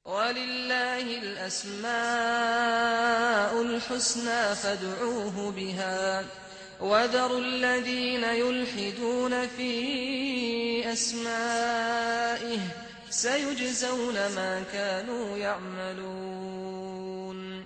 ولله الأسماء الحسنى فادعوه بها وذروا الذين يلحدون في أسمائه سيجزون ما كانوا يعملون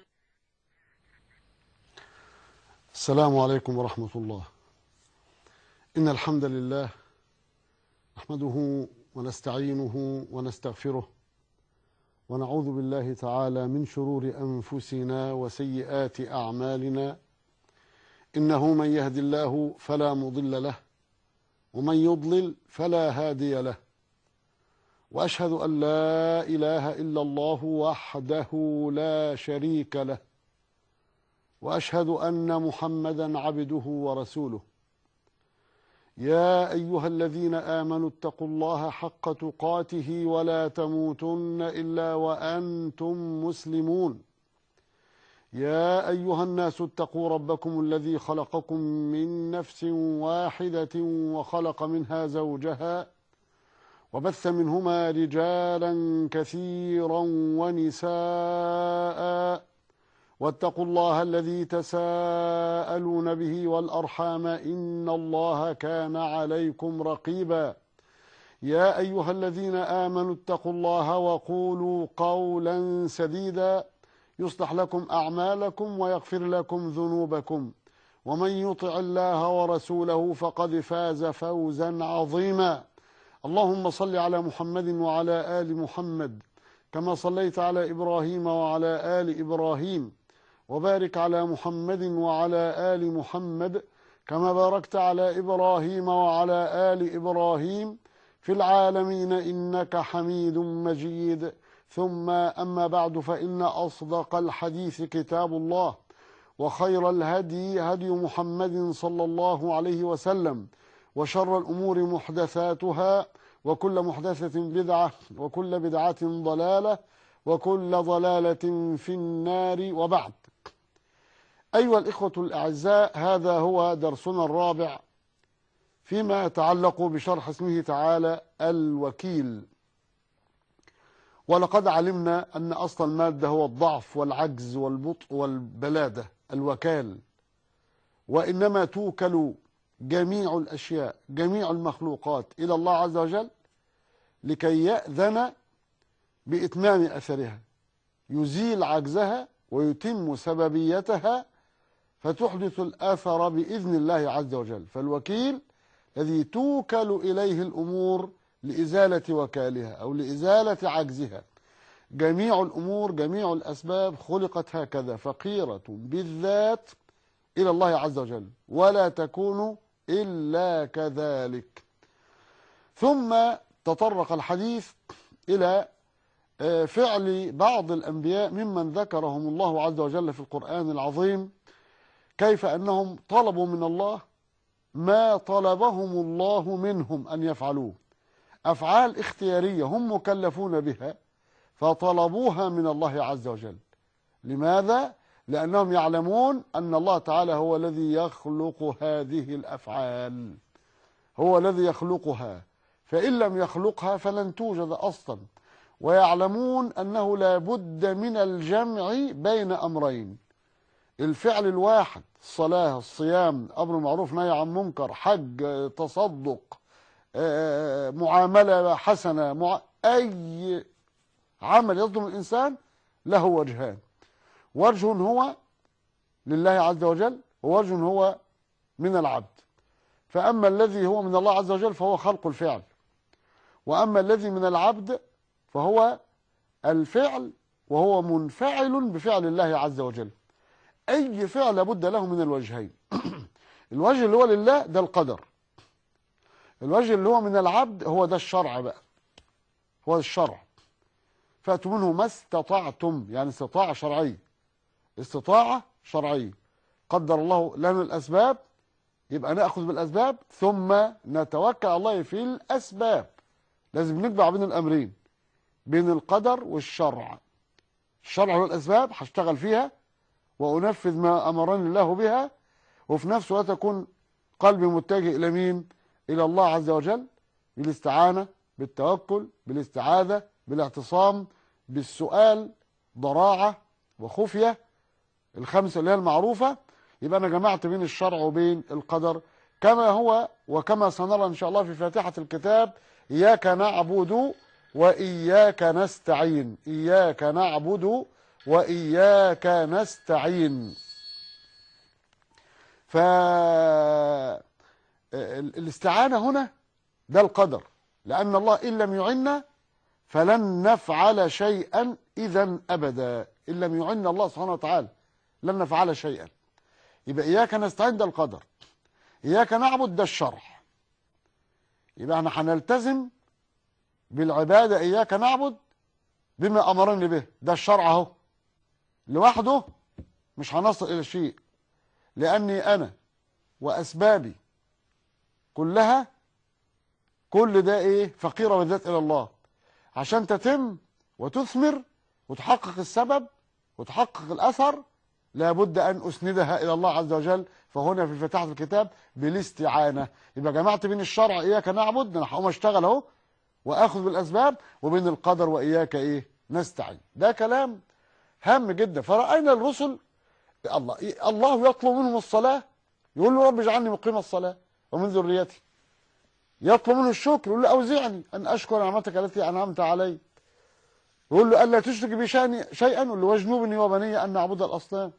السلام عليكم ورحمة الله إن الحمد لله نحمده ونستعينه ونستغفره ونعوذ بالله تعالى من شرور أنفسنا وسيئات أعمالنا إنه من يهد الله فلا مضل له ومن يضلل فلا هادي له وأشهد أن لا إله إلا الله وحده لا شريك له وأشهد أن محمدا عبده ورسوله يا أيها الذين آمنوا اتقوا الله حق تقاته ولا تموتن إلا وأنتم مسلمون يا أيها الناس اتقوا ربكم الذي خلقكم من نفس واحدة وخلق منها زوجها وبث منهما رجالا كثيرا ونساء واتقوا الله الذي تساءلون به والأرحام إن الله كان عليكم رقيبا يا أيها الذين آمنوا اتقوا الله وقولوا قولا سديدا يصلح لكم أعمالكم ويغفر لكم ذنوبكم ومن يطع الله ورسوله فقد فاز فوزا عظيما اللهم صل على محمد وعلى آل محمد كما صليت على إبراهيم وعلى آل إبراهيم وبارك على محمد وعلى آل محمد كما باركت على إبراهيم وعلى آل إبراهيم في العالمين إنك حميد مجيد ثم أما بعد فإن أصدق الحديث كتاب الله وخير الهدي هدي محمد صلى الله عليه وسلم وشر الأمور محدثاتها وكل محدثة بدعة وكل بدعة ضلالة وكل ضلالة في النار وبعد أيها الإخوة الأعزاء هذا هو درسنا الرابع فيما يتعلق بشرح اسمه تعالى الوكيل ولقد علمنا أن أصل المادة هو الضعف والعجز والبطء والبلادة الوكال وإنما توكل جميع الأشياء جميع المخلوقات إلى الله عز وجل لكي يأذن بإتمام أثرها يزيل عجزها ويتم سببيتها فتحدث الأثر بإذن الله عز وجل فالوكيل الذي توكل إليه الأمور لإزالة وكالها أو لإزالة عجزها جميع الأمور جميع الأسباب خلقت هكذا فقيرة بالذات إلى الله عز وجل ولا تكون إلا كذلك ثم تطرق الحديث إلى فعل بعض الأنبياء ممن ذكرهم الله عز وجل في القرآن العظيم كيف أنهم طلبوا من الله ما طلبهم الله منهم أن يفعلوه أفعال اختيارية هم مكلفون بها فطلبوها من الله عز وجل لماذا؟ لأنهم يعلمون أن الله تعالى هو الذي يخلق هذه الأفعال هو الذي يخلقها فإن لم يخلقها فلن توجد أصلا ويعلمون أنه لا بد من الجمع بين أمرين الفعل الواحد الصلاة الصيام أمر معروف نهي عن منكر حج تصدق معاملة حسنة مع... أي عمل يصدم الإنسان له وجهان وجه هو لله عز وجل ووجه هو من العبد فأما الذي هو من الله عز وجل فهو خلق الفعل وأما الذي من العبد فهو الفعل وهو منفعل بفعل الله عز وجل أي فعل لابد له من الوجهين الوجه اللي هو لله ده القدر الوجه اللي هو من العبد هو ده الشرع بقى هو الشرع فأتوا منه ما استطعتم يعني استطاعة شرعية استطاعة شرعية قدر الله لنا الأسباب يبقى نأخذ بالأسباب ثم نتوكل على الله في الأسباب لازم نجمع بين الأمرين بين القدر والشرع الشرع هو الأسباب هشتغل فيها وأنفذ ما أمرني الله بها وفي نفس الوقت أكون قلبي متجه إلى مين إلى الله عز وجل بالاستعانة بالتوكل بالاستعاذة بالاعتصام بالسؤال ضراعة وخفية الخمسة اللي هي المعروفة يبقى أنا جمعت بين الشرع وبين القدر كما هو وكما سنرى إن شاء الله في فاتحة الكتاب إياك نعبد وإياك نستعين إياك نعبد وإياك نستعين فالاستعانة هنا ده القدر لأن الله إن لم يعنا فلن نفعل شيئا إذا أبدا إن لم يعنا الله سبحانه وتعالى لن نفعل شيئا يبقى إياك نستعين ده القدر إياك نعبد ده الشرع يبقى احنا هنلتزم بالعبادة إياك نعبد بما أمرني به ده الشرع أهو لوحده مش هنصل إلى شيء لأني أنا وأسبابي كلها كل ده إيه فقيرة بالذات إلى الله عشان تتم وتثمر وتحقق السبب وتحقق الأثر لابد أن أسندها إلى الله عز وجل فهنا في فتحة الكتاب بالاستعانة يبقى جمعت بين الشرع إياك نعبد أنا هقوم أشتغل أهو وآخذ بالأسباب وبين القدر وإياك إيه نستعين ده كلام هام جدا فرأينا الرسل الله الله يطلب منهم الصلاة يقول له رب اجعلني مقيم الصلاة ومن ذريتي يطلب منه الشكر يقول له أوزعني أن أشكر نعمتك التي أنعمت علي يقول له ألا تشرك بي شيئا يقول له واجنبني وبني أن نعبد الأصنام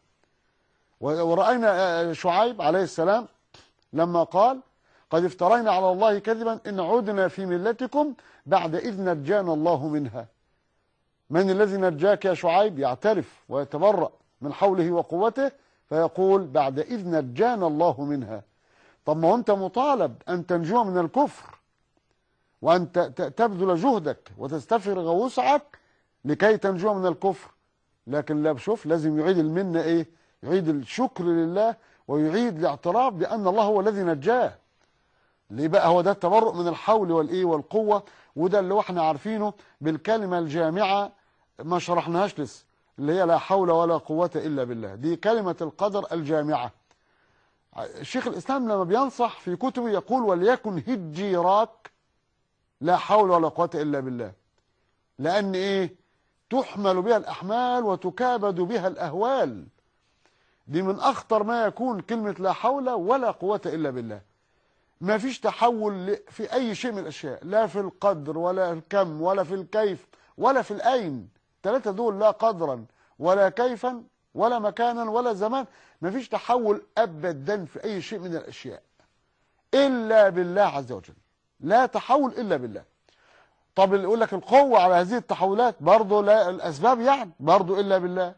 ورأينا شعيب عليه السلام لما قال قد افترينا على الله كذبا إن عدنا في ملتكم بعد إذ نجانا الله منها من الذي نجاك يا شعيب يعترف ويتبرأ من حوله وقوته فيقول بعد إذ نجانا الله منها طب ما أنت مطالب أن تنجو من الكفر وأن تبذل جهدك وتستفرغ وسعك لكي تنجو من الكفر لكن لا بشوف لازم يعيد المنة إيه يعيد الشكر لله ويعيد الاعتراف بأن الله هو الذي نجاه ليه بقى هو ده التبرؤ من الحول والإيه والقوة وده اللي احنا عارفينه بالكلمة الجامعة ما شرحناهاش لسه اللي هي لا حول ولا قوة إلا بالله دي كلمة القدر الجامعة الشيخ الإسلام لما بينصح في كتبه يقول وليكن هجيراك لا حول ولا قوة إلا بالله لأن إيه تحمل بها الأحمال وتكابد بها الأهوال دي من أخطر ما يكون كلمة لا حول ولا قوة إلا بالله ما فيش تحول في أي شيء من الأشياء لا في القدر ولا الكم ولا في الكيف ولا في الأين ثلاثة دول لا قدرا ولا كيفا ولا مكانا ولا زمان ما فيش تحول أبدا في أي شيء من الأشياء إلا بالله عز وجل لا تحول إلا بالله طب اللي يقول لك القوة على هذه التحولات برضه لا الأسباب يعني برضه إلا بالله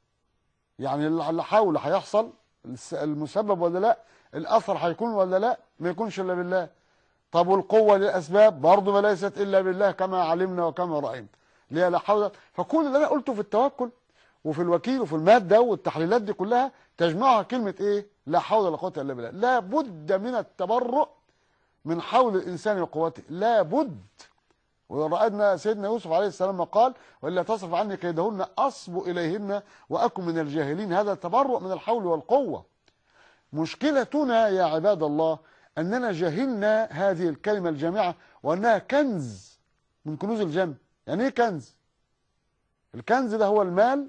يعني اللي حاول هيحصل المسبب ولا لا الأثر هيكون ولا لا ما يكونش إلا بالله طب والقوة للأسباب برضه ما ليست إلا بالله كما علمنا وكما رأينا ليه لا حول فكل اللي أنا قلته في التوكل وفي الوكيل وفي المادة والتحليلات دي كلها تجمعها كلمة إيه لا حول ولا قوة إلا بالله لا بد من التبرؤ من حول الإنسان وقوته لا بد ورأينا سيدنا يوسف عليه السلام قال وإلا تصرف عني كيدهن أصب إليهن وأكن من الجاهلين هذا تبرؤ من الحول والقوة مشكلتنا يا عباد الله أننا جهلنا هذه الكلمة الجامعة وأنها كنز من كنوز الجنة يعني إيه كنز الكنز ده هو المال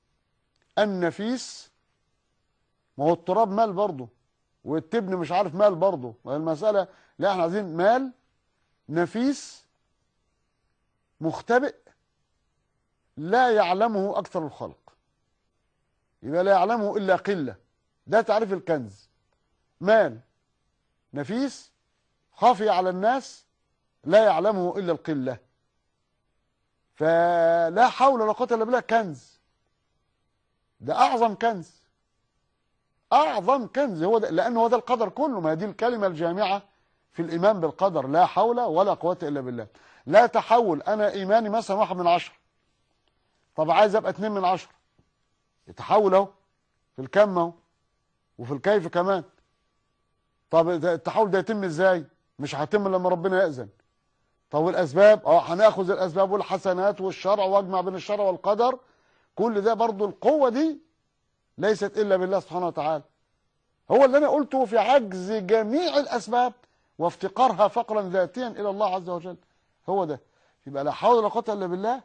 النفيس ما هو التراب مال برضه والتبن مش عارف مال برضه المسألة لا احنا عايزين مال نفيس مختبئ لا يعلمه أكثر الخلق يبقى لا يعلمه إلا قلة ده تعريف الكنز مال نفيس خافي على الناس لا يعلمه إلا القلة فلا حول ولا قوة إلا بالله كنز ده أعظم كنز أعظم كنز هو ده لأن هو ده القدر كله ما دي الكلمة الجامعة في الإيمان بالقدر لا حول ولا قوة إلا بالله لا تحول أنا إيماني مثلا واحد من عشرة طب عايز أبقى اتنين من عشرة يتحول أهو في الكم أهو وفي الكيف كمان طب التحول ده يتم إزاي مش هيتم لما ربنا يأذن طب الأسباب اه هناخذ الأسباب والحسنات والشرع واجمع بين الشرع والقدر كل ده برضو القوة دي ليست إلا بالله سبحانه وتعالى هو اللي أنا قلته في عجز جميع الأسباب وافتقارها فقرا ذاتيا إلى الله عز وجل هو ده يبقى لا حول ولا قوة إلا بالله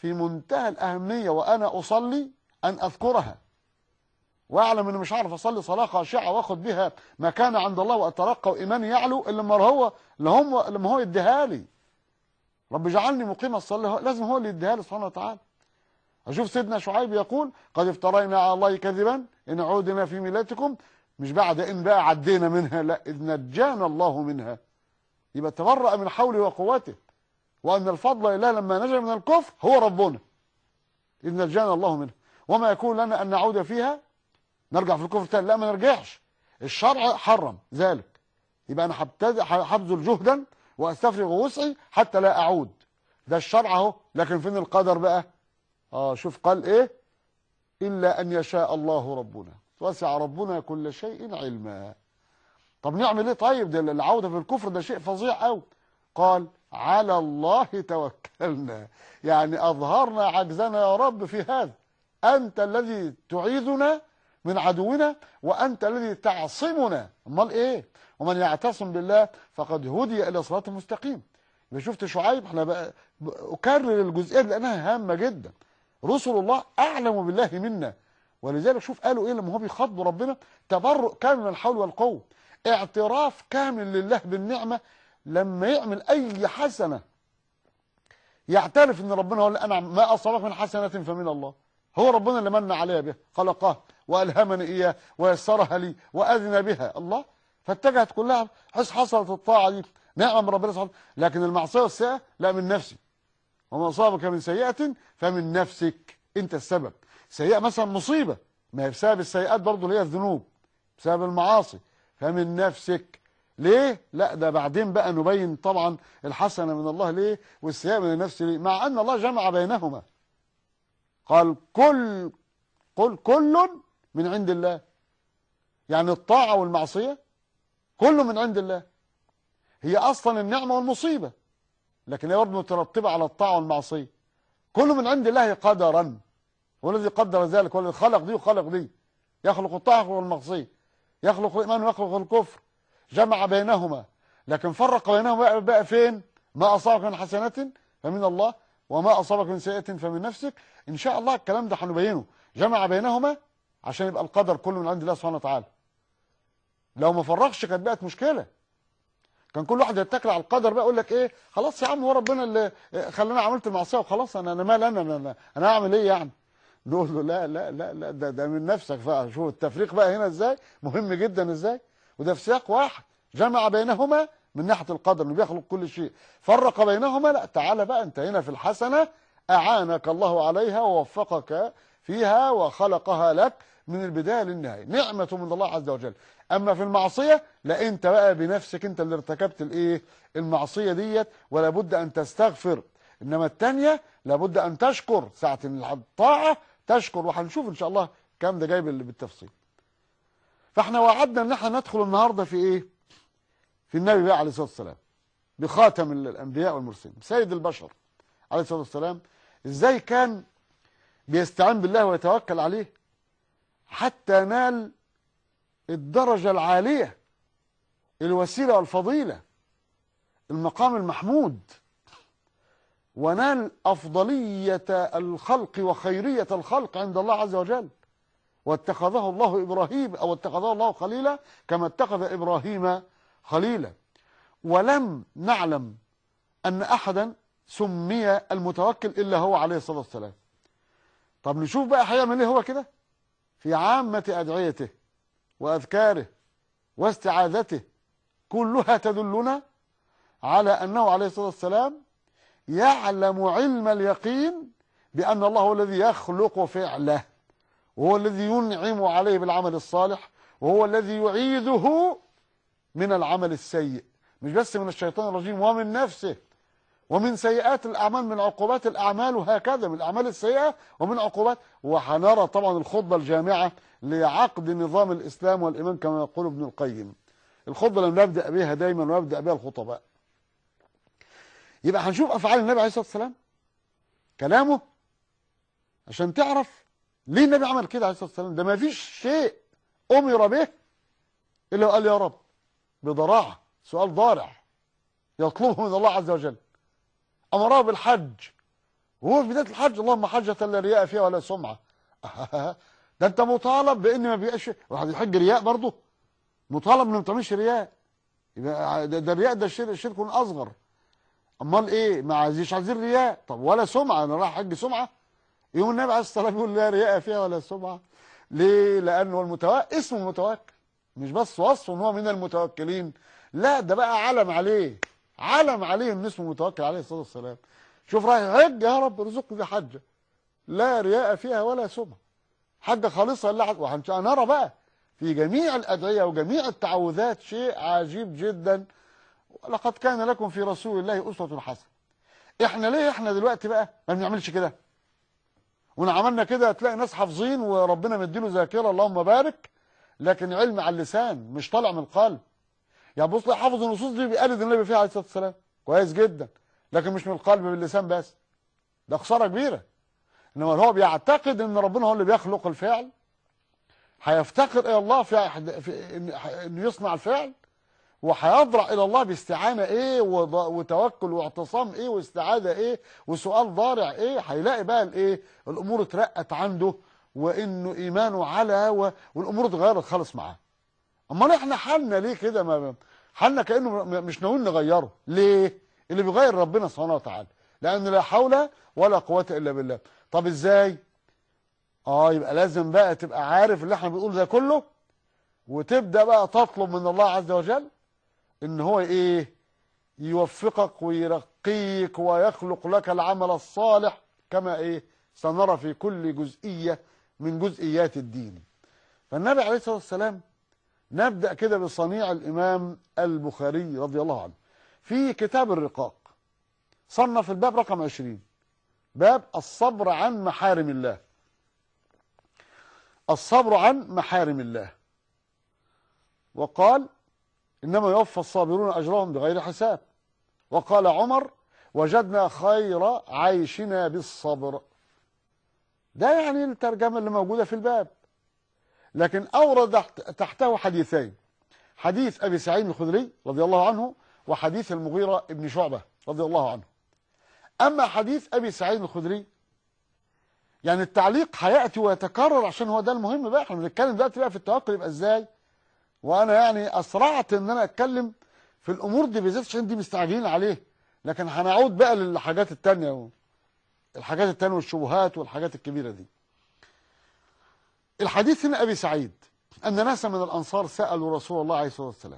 في منتهى الأهمية وأنا أصلي أن أذكرها واعلم اني مش عارف اصلي صلاه خاشعه واخد بها مكانه عند الله واترقى وايماني يعلو الا لما هو لهم لما هو يديها لي رب اجعلني مقيم الصلاه لازم هو اللي يديها لي سبحانه وتعالى اشوف سيدنا شعيب يقول قد افترينا على الله كذبا ان عودنا في ملتكم مش بعد ان بقى عدينا منها لا اذ نجانا الله منها يبقى تبرأ من حوله وقوته وان الفضل لله لما نجا من الكفر هو ربنا اذ نجانا الله منها وما يكون لنا ان نعود فيها نرجع في الكفر تاني لا ما نرجعش الشرع حرم ذلك يبقى انا هبتدي هبذل جهدا واستفرغ وسعي حتى لا اعود ده الشرع اهو لكن فين القدر بقى اه شوف قال ايه الا ان يشاء الله ربنا وسع ربنا كل شيء علما طب نعمل ايه طيب ده العوده في الكفر ده شيء فظيع قوي قال على الله توكلنا يعني اظهرنا عجزنا يا رب في هذا انت الذي تعيذنا من عدونا وانت الذي تعصمنا امال ايه ومن يعتصم بالله فقد هدي الى صراط مستقيم يبقى شفت شعيب احنا بقى اكرر الجزئيه دي لانها هامه جدا رسل الله اعلم بالله منا ولذلك شوف قالوا ايه لما هو بيخاطبوا ربنا تبرؤ كامل من الحول والقوه اعتراف كامل لله بالنعمه لما يعمل اي حسنه يعترف ان ربنا هو اللي انعم ما اصابك من حسنه فمن الله هو ربنا اللي من عليها بها خلقها والهمني اياه ويسرها لي واذن بها الله فاتجهت كلها حس حصلت الطاعه دي نعم ربنا سبحانه لكن المعصيه والسيئه لا من نفسي وما اصابك من سيئه فمن نفسك انت السبب سيئه مثلا مصيبه ما هي بسبب السيئات برضه اللي هي الذنوب بسبب المعاصي فمن نفسك ليه لا ده بعدين بقى نبين طبعا الحسنه من الله ليه والسيئه من النفس ليه مع ان الله جمع بينهما قال كل قل كل من عند الله يعني الطاعة والمعصية كله من عند الله هي أصلا النعمة والمصيبة لكن هي برضه مترتبة على الطاعة والمعصية كله من عند الله قدرا هو الذي قدر ذلك هو الذي خلق دي وخلق دي يخلق الطاعة والمعصية يخلق الإيمان ويخلق الكفر جمع بينهما لكن فرق بينهما بقى, بقى فين ما أصابك من حسنة فمن الله وما أصابك من سيئة فمن نفسك إن شاء الله الكلام ده هنبينه جمع بينهما عشان يبقى القدر كله من عند الله سبحانه وتعالى لو ما فرقش كانت بقت مشكله كان كل واحد يتكل على القدر بقى يقول لك ايه خلاص يا عم هو ربنا اللي خلاني عملت المعصيه وخلاص انا انا مال انا انا, أنا اعمل ايه يعني نقول له لا لا لا لا ده, ده من نفسك بقى شوف التفريق بقى هنا ازاي مهم جدا ازاي وده في سياق واحد جمع بينهما من ناحيه القدر انه بيخلق كل شيء فرق بينهما لا تعالى بقى انت هنا في الحسنه اعانك الله عليها ووفقك فيها وخلقها لك من البداية للنهاية نعمة من الله عز وجل أما في المعصية لا أنت بقى بنفسك أنت اللي ارتكبت الإيه المعصية ديت ولا بد أن تستغفر إنما الثانية لابد أن تشكر ساعة الطاعة تشكر وهنشوف إن شاء الله كام ده جايب اللي بالتفصيل فاحنا وعدنا ان احنا ندخل النهارده في ايه في النبي بقى عليه الصلاه والسلام بخاتم الانبياء والمرسلين سيد البشر عليه الصلاه والسلام ازاي كان بيستعين بالله ويتوكل عليه حتى نال الدرجة العالية الوسيلة والفضيلة المقام المحمود ونال أفضلية الخلق وخيرية الخلق عند الله عز وجل واتخذه الله إبراهيم أو اتخذه الله خليلا كما اتخذ إبراهيم خليلا ولم نعلم أن أحدا سمي المتوكل إلا هو عليه الصلاة والسلام طب نشوف بقى هيعمل ايه هو كده في عامة أدعيته وأذكاره واستعاذته كلها تدلنا على أنه عليه الصلاة والسلام يعلم علم اليقين بأن الله هو الذي يخلق فعله وهو الذي ينعم عليه بالعمل الصالح وهو الذي يعيذه من العمل السيء مش بس من الشيطان الرجيم ومن نفسه ومن سيئات الأعمال من عقوبات الأعمال وهكذا من الأعمال السيئة ومن عقوبات وهنرى طبعا الخطبة الجامعة لعقد نظام الإسلام والإيمان كما يقول ابن القيم الخطبة اللي نبدأ بها دايما ويبدأ بها الخطباء يبقى هنشوف أفعال النبي عليه الصلاة والسلام كلامه عشان تعرف ليه النبي عمل كده عليه الصلاة والسلام ده ما فيش شيء أمر به إلا قال يا رب بضراعة سؤال ضارع يطلبه من الله عز وجل أمره بالحج وهو في بدايه الحج اللهم حجه لا رياء فيها ولا سمعه ده انت مطالب بان ما بيبقاش واحد يحج رياء برضه مطالب انه ما تعملش رياء يبقى ده, ده الرياء ده الشرك شرك اصغر امال ايه ما عايزيش عايزين رياء طب ولا سمعه انا رايح حج سمعه يوم النبي عليه الصلاه والسلام يقول لا رياء فيها ولا سمعه ليه لانه المتوكل اسمه المتوكل مش بس وصفه ان هو من المتوكلين لا ده بقى علم عليه علم عليه ان اسمه متوكل عليه الصلاه والسلام شوف رايح حج يا رب ارزقني في حجه لا رياء فيها ولا سمعه حاجه خالصه لا وهنرى بقى في جميع الادعيه وجميع التعوذات شيء عجيب جدا ولقد كان لكم في رسول الله اسوه حسنه احنا ليه احنا دلوقتي بقى ما بنعملش كده وإن عملنا كده تلاقي ناس حافظين وربنا مديله ذاكره اللهم بارك لكن علم على اللسان مش طالع من القلب يعني بص حافظ النصوص دي بيقلد النبي فيها عليه الصلاه والسلام كويس جدا لكن مش من القلب باللسان بس ده خساره كبيره انما هو بيعتقد ان ربنا هو اللي بيخلق الفعل هيفتقر الى الله في, في انه يصنع الفعل وهيضرع الى الله باستعانه ايه وتوكل واعتصام ايه واستعاذه ايه وسؤال ضارع ايه هيلاقي بقى الايه الامور اترقت عنده وانه ايمانه على والامور اتغيرت خالص معاه امال احنا حالنا ليه كده ما حالنا كانه مش ناويين نغيره ليه اللي بيغير ربنا سبحانه وتعالى لان لا حول ولا قوه الا بالله طب ازاي اه يبقى لازم بقى تبقى عارف اللي احنا بنقول ده كله وتبدا بقى تطلب من الله عز وجل ان هو ايه يوفقك ويرقيك ويخلق لك العمل الصالح كما ايه سنرى في كل جزئيه من جزئيات الدين فالنبي عليه الصلاه والسلام نبدا كده بصنيع الامام البخاري رضي الله عنه في كتاب الرقاق صنف الباب رقم 20 باب الصبر عن محارم الله الصبر عن محارم الله وقال إنما يوفى الصابرون أجرهم بغير حساب وقال عمر وجدنا خير عيشنا بالصبر ده يعني الترجمة اللي موجودة في الباب لكن أورد تحته حديثين حديث أبي سعيد الخدري رضي الله عنه وحديث المغيرة ابن شعبة رضي الله عنه أما حديث أبي سعيد الخدري يعني التعليق هيأتي ويتكرر عشان هو ده المهم بقى احنا بنتكلم دلوقتي بقى في التوكل يبقى ازاي وانا يعني اسرعت ان انا اتكلم في الامور دي بالذات عشان دي مستعجلين عليه لكن هنعود بقى للحاجات التانية الحاجات التانية والشبهات والحاجات الكبيرة دي الحديث هنا ابي سعيد ان ناسا من الانصار سالوا رسول الله عليه الصلاه والسلام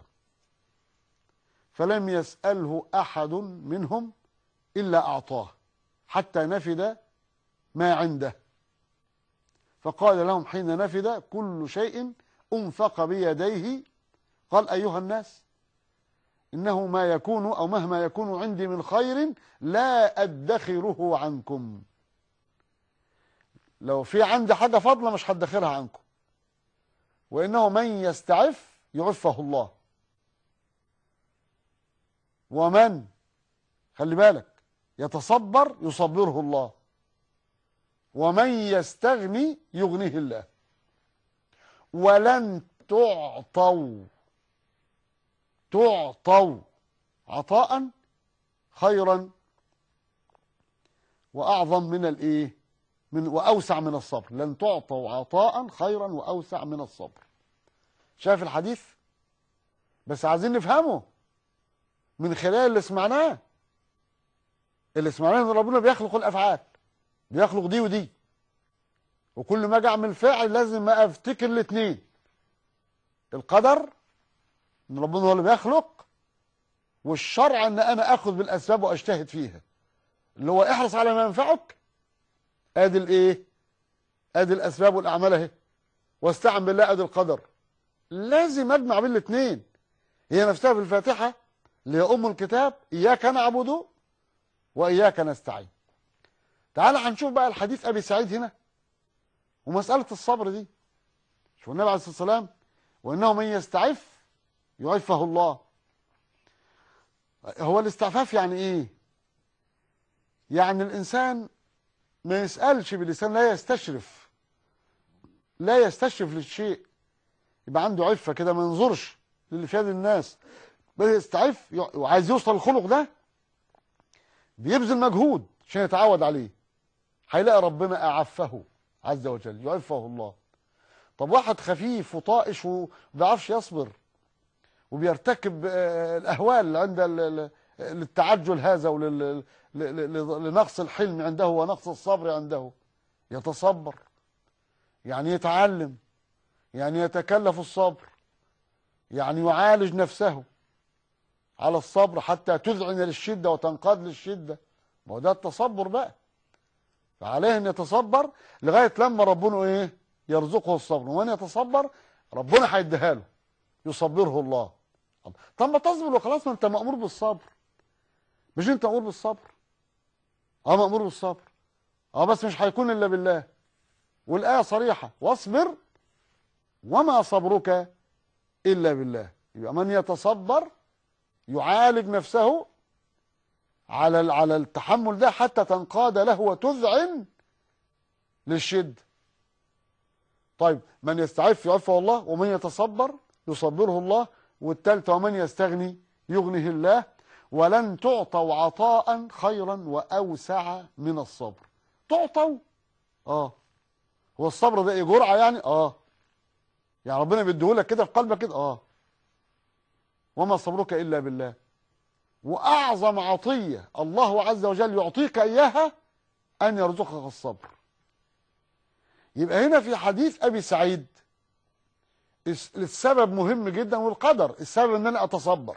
فلم يساله احد منهم الا اعطاه حتى نفد ما عنده فقال لهم حين نفد كل شيء أنفق بيديه قال أيها الناس إنه ما يكون أو مهما يكون عندي من خير لا أدخره عنكم لو في عندي حاجة فضلة مش هدخرها عنكم وإنه من يستعف يعفه الله ومن خلي بالك يتصبر يصبره الله ومن يستغني يغنيه الله ولن تعطوا تعطوا عطاء خيرا واعظم من الايه من واوسع من الصبر لن تعطوا عطاء خيرا واوسع من الصبر شايف الحديث بس عايزين نفهمه من خلال اللي سمعناه اللي سمعناه ان ربنا بيخلق الافعال بيخلق دي ودي وكل ما اجي اعمل فعل لازم افتكر الاثنين القدر ان ربنا هو اللي بيخلق والشرع ان انا اخذ بالاسباب واجتهد فيها اللي هو احرص على ما ينفعك ادي الايه ادي الاسباب والاعمال اهي واستعن بالله ادي القدر لازم اجمع بين الاثنين هي نفسها في الفاتحه اللي هي ام الكتاب اياك نعبد واياك نستعين تعال هنشوف بقى الحديث ابي سعيد هنا ومساله الصبر دي شوف النبي عليه الصلاه والسلام وانه من يستعف يعفه الله هو الاستعفاف يعني ايه يعني الانسان ما يسالش بلسان لا يستشرف لا يستشرف للشيء يبقى عنده عفه كده ما ينظرش للي في يد الناس بل يستعف وعايز يوصل الخلق ده بيبذل مجهود عشان يتعود عليه هيلاقي ربنا أعفه عز وجل يعفه الله طب واحد خفيف وطائش وما بيعرفش يصبر وبيرتكب آه، الأهوال عند ال- ال- للتعجل هذا ولنقص الحلم عنده ونقص الصبر عنده يتصبر يعني يتعلم يعني يتكلف الصبر يعني يعالج نفسه على الصبر حتى تذعن للشدة وتنقاد للشدة ما هو ده التصبر بقى فعليه ان يتصبر لغاية لما ربنا ايه يرزقه الصبر ومن يتصبر ربنا هيديها له يصبره الله طب ما تصبر وخلاص ما انت مأمور بالصبر مش انت مأمور بالصبر اه مأمور بالصبر اه بس مش هيكون الا بالله والآية صريحة واصبر وما صبرك إلا بالله يبقى من يتصبر يعالج نفسه على على التحمل ده حتى تنقاد له وتذعن للشد طيب من يستعف يعفه الله ومن يتصبر يصبره الله والثالثة ومن يستغني يغنيه الله ولن تعطوا عطاء خيرا وأوسع من الصبر تعطوا اه هو الصبر ده ايه جرعة يعني اه يعني ربنا بيديهولك كده في قلبك كده اه وما صبرك إلا بالله وأعظم عطية الله عز وجل يعطيك إياها أن يرزقك الصبر يبقى هنا في حديث أبي سعيد السبب مهم جدا والقدر السبب ان انا اتصبر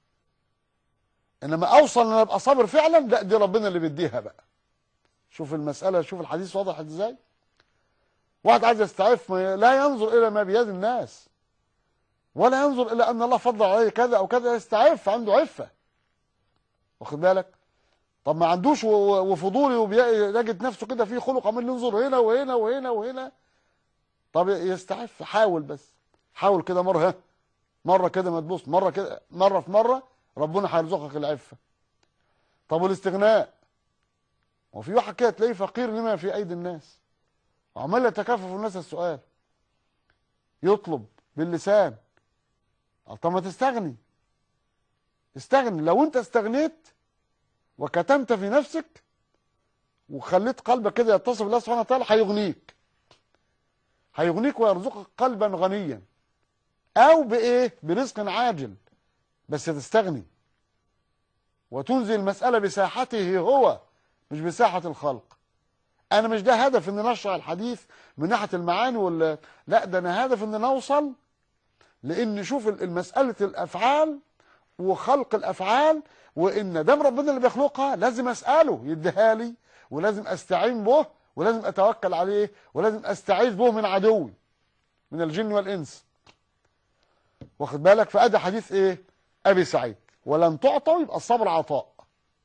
انما اوصل ان انا ابقى صابر فعلا لا دي ربنا اللي بيديها بقى شوف المسألة شوف الحديث واضح ازاي واحد عايز يستعف لا ينظر الى ما بيد الناس ولا ينظر الى ان الله فضل عليه كذا او كذا يستعف عنده عفة واخد بالك طب ما عندوش وفضولي ويجد نفسه كده فيه خلق عمال ينظر هنا وهنا وهنا وهنا طب يستعف حاول بس حاول كده مرة ها مرة كده ما تبص مرة كده مرة في مرة ربنا هيرزقك العفة طب والاستغناء وفي واحد كده تلاقيه فقير لما في ايدي الناس وعمال يتكفف الناس السؤال يطلب باللسان طب ما تستغني استغني لو انت استغنيت وكتمت في نفسك وخليت قلبك كده يتصل بالله سبحانه وتعالى هيغنيك هيغنيك ويرزقك قلبا غنيا او بايه برزق عاجل بس تستغني وتنزل المسألة بساحته هو مش بساحة الخلق انا مش ده هدف ان نشرح الحديث من ناحية المعاني ولا لا ده انا هدف ان نوصل لان نشوف المسألة الافعال وخلق الافعال وان دام ربنا اللي بيخلقها لازم اسأله يديها لي ولازم استعين به ولازم اتوكل عليه ولازم استعيذ به من عدوي من الجن والانس واخد بالك فادي حديث ايه ابي سعيد ولن تعطوا يبقى الصبر عطاء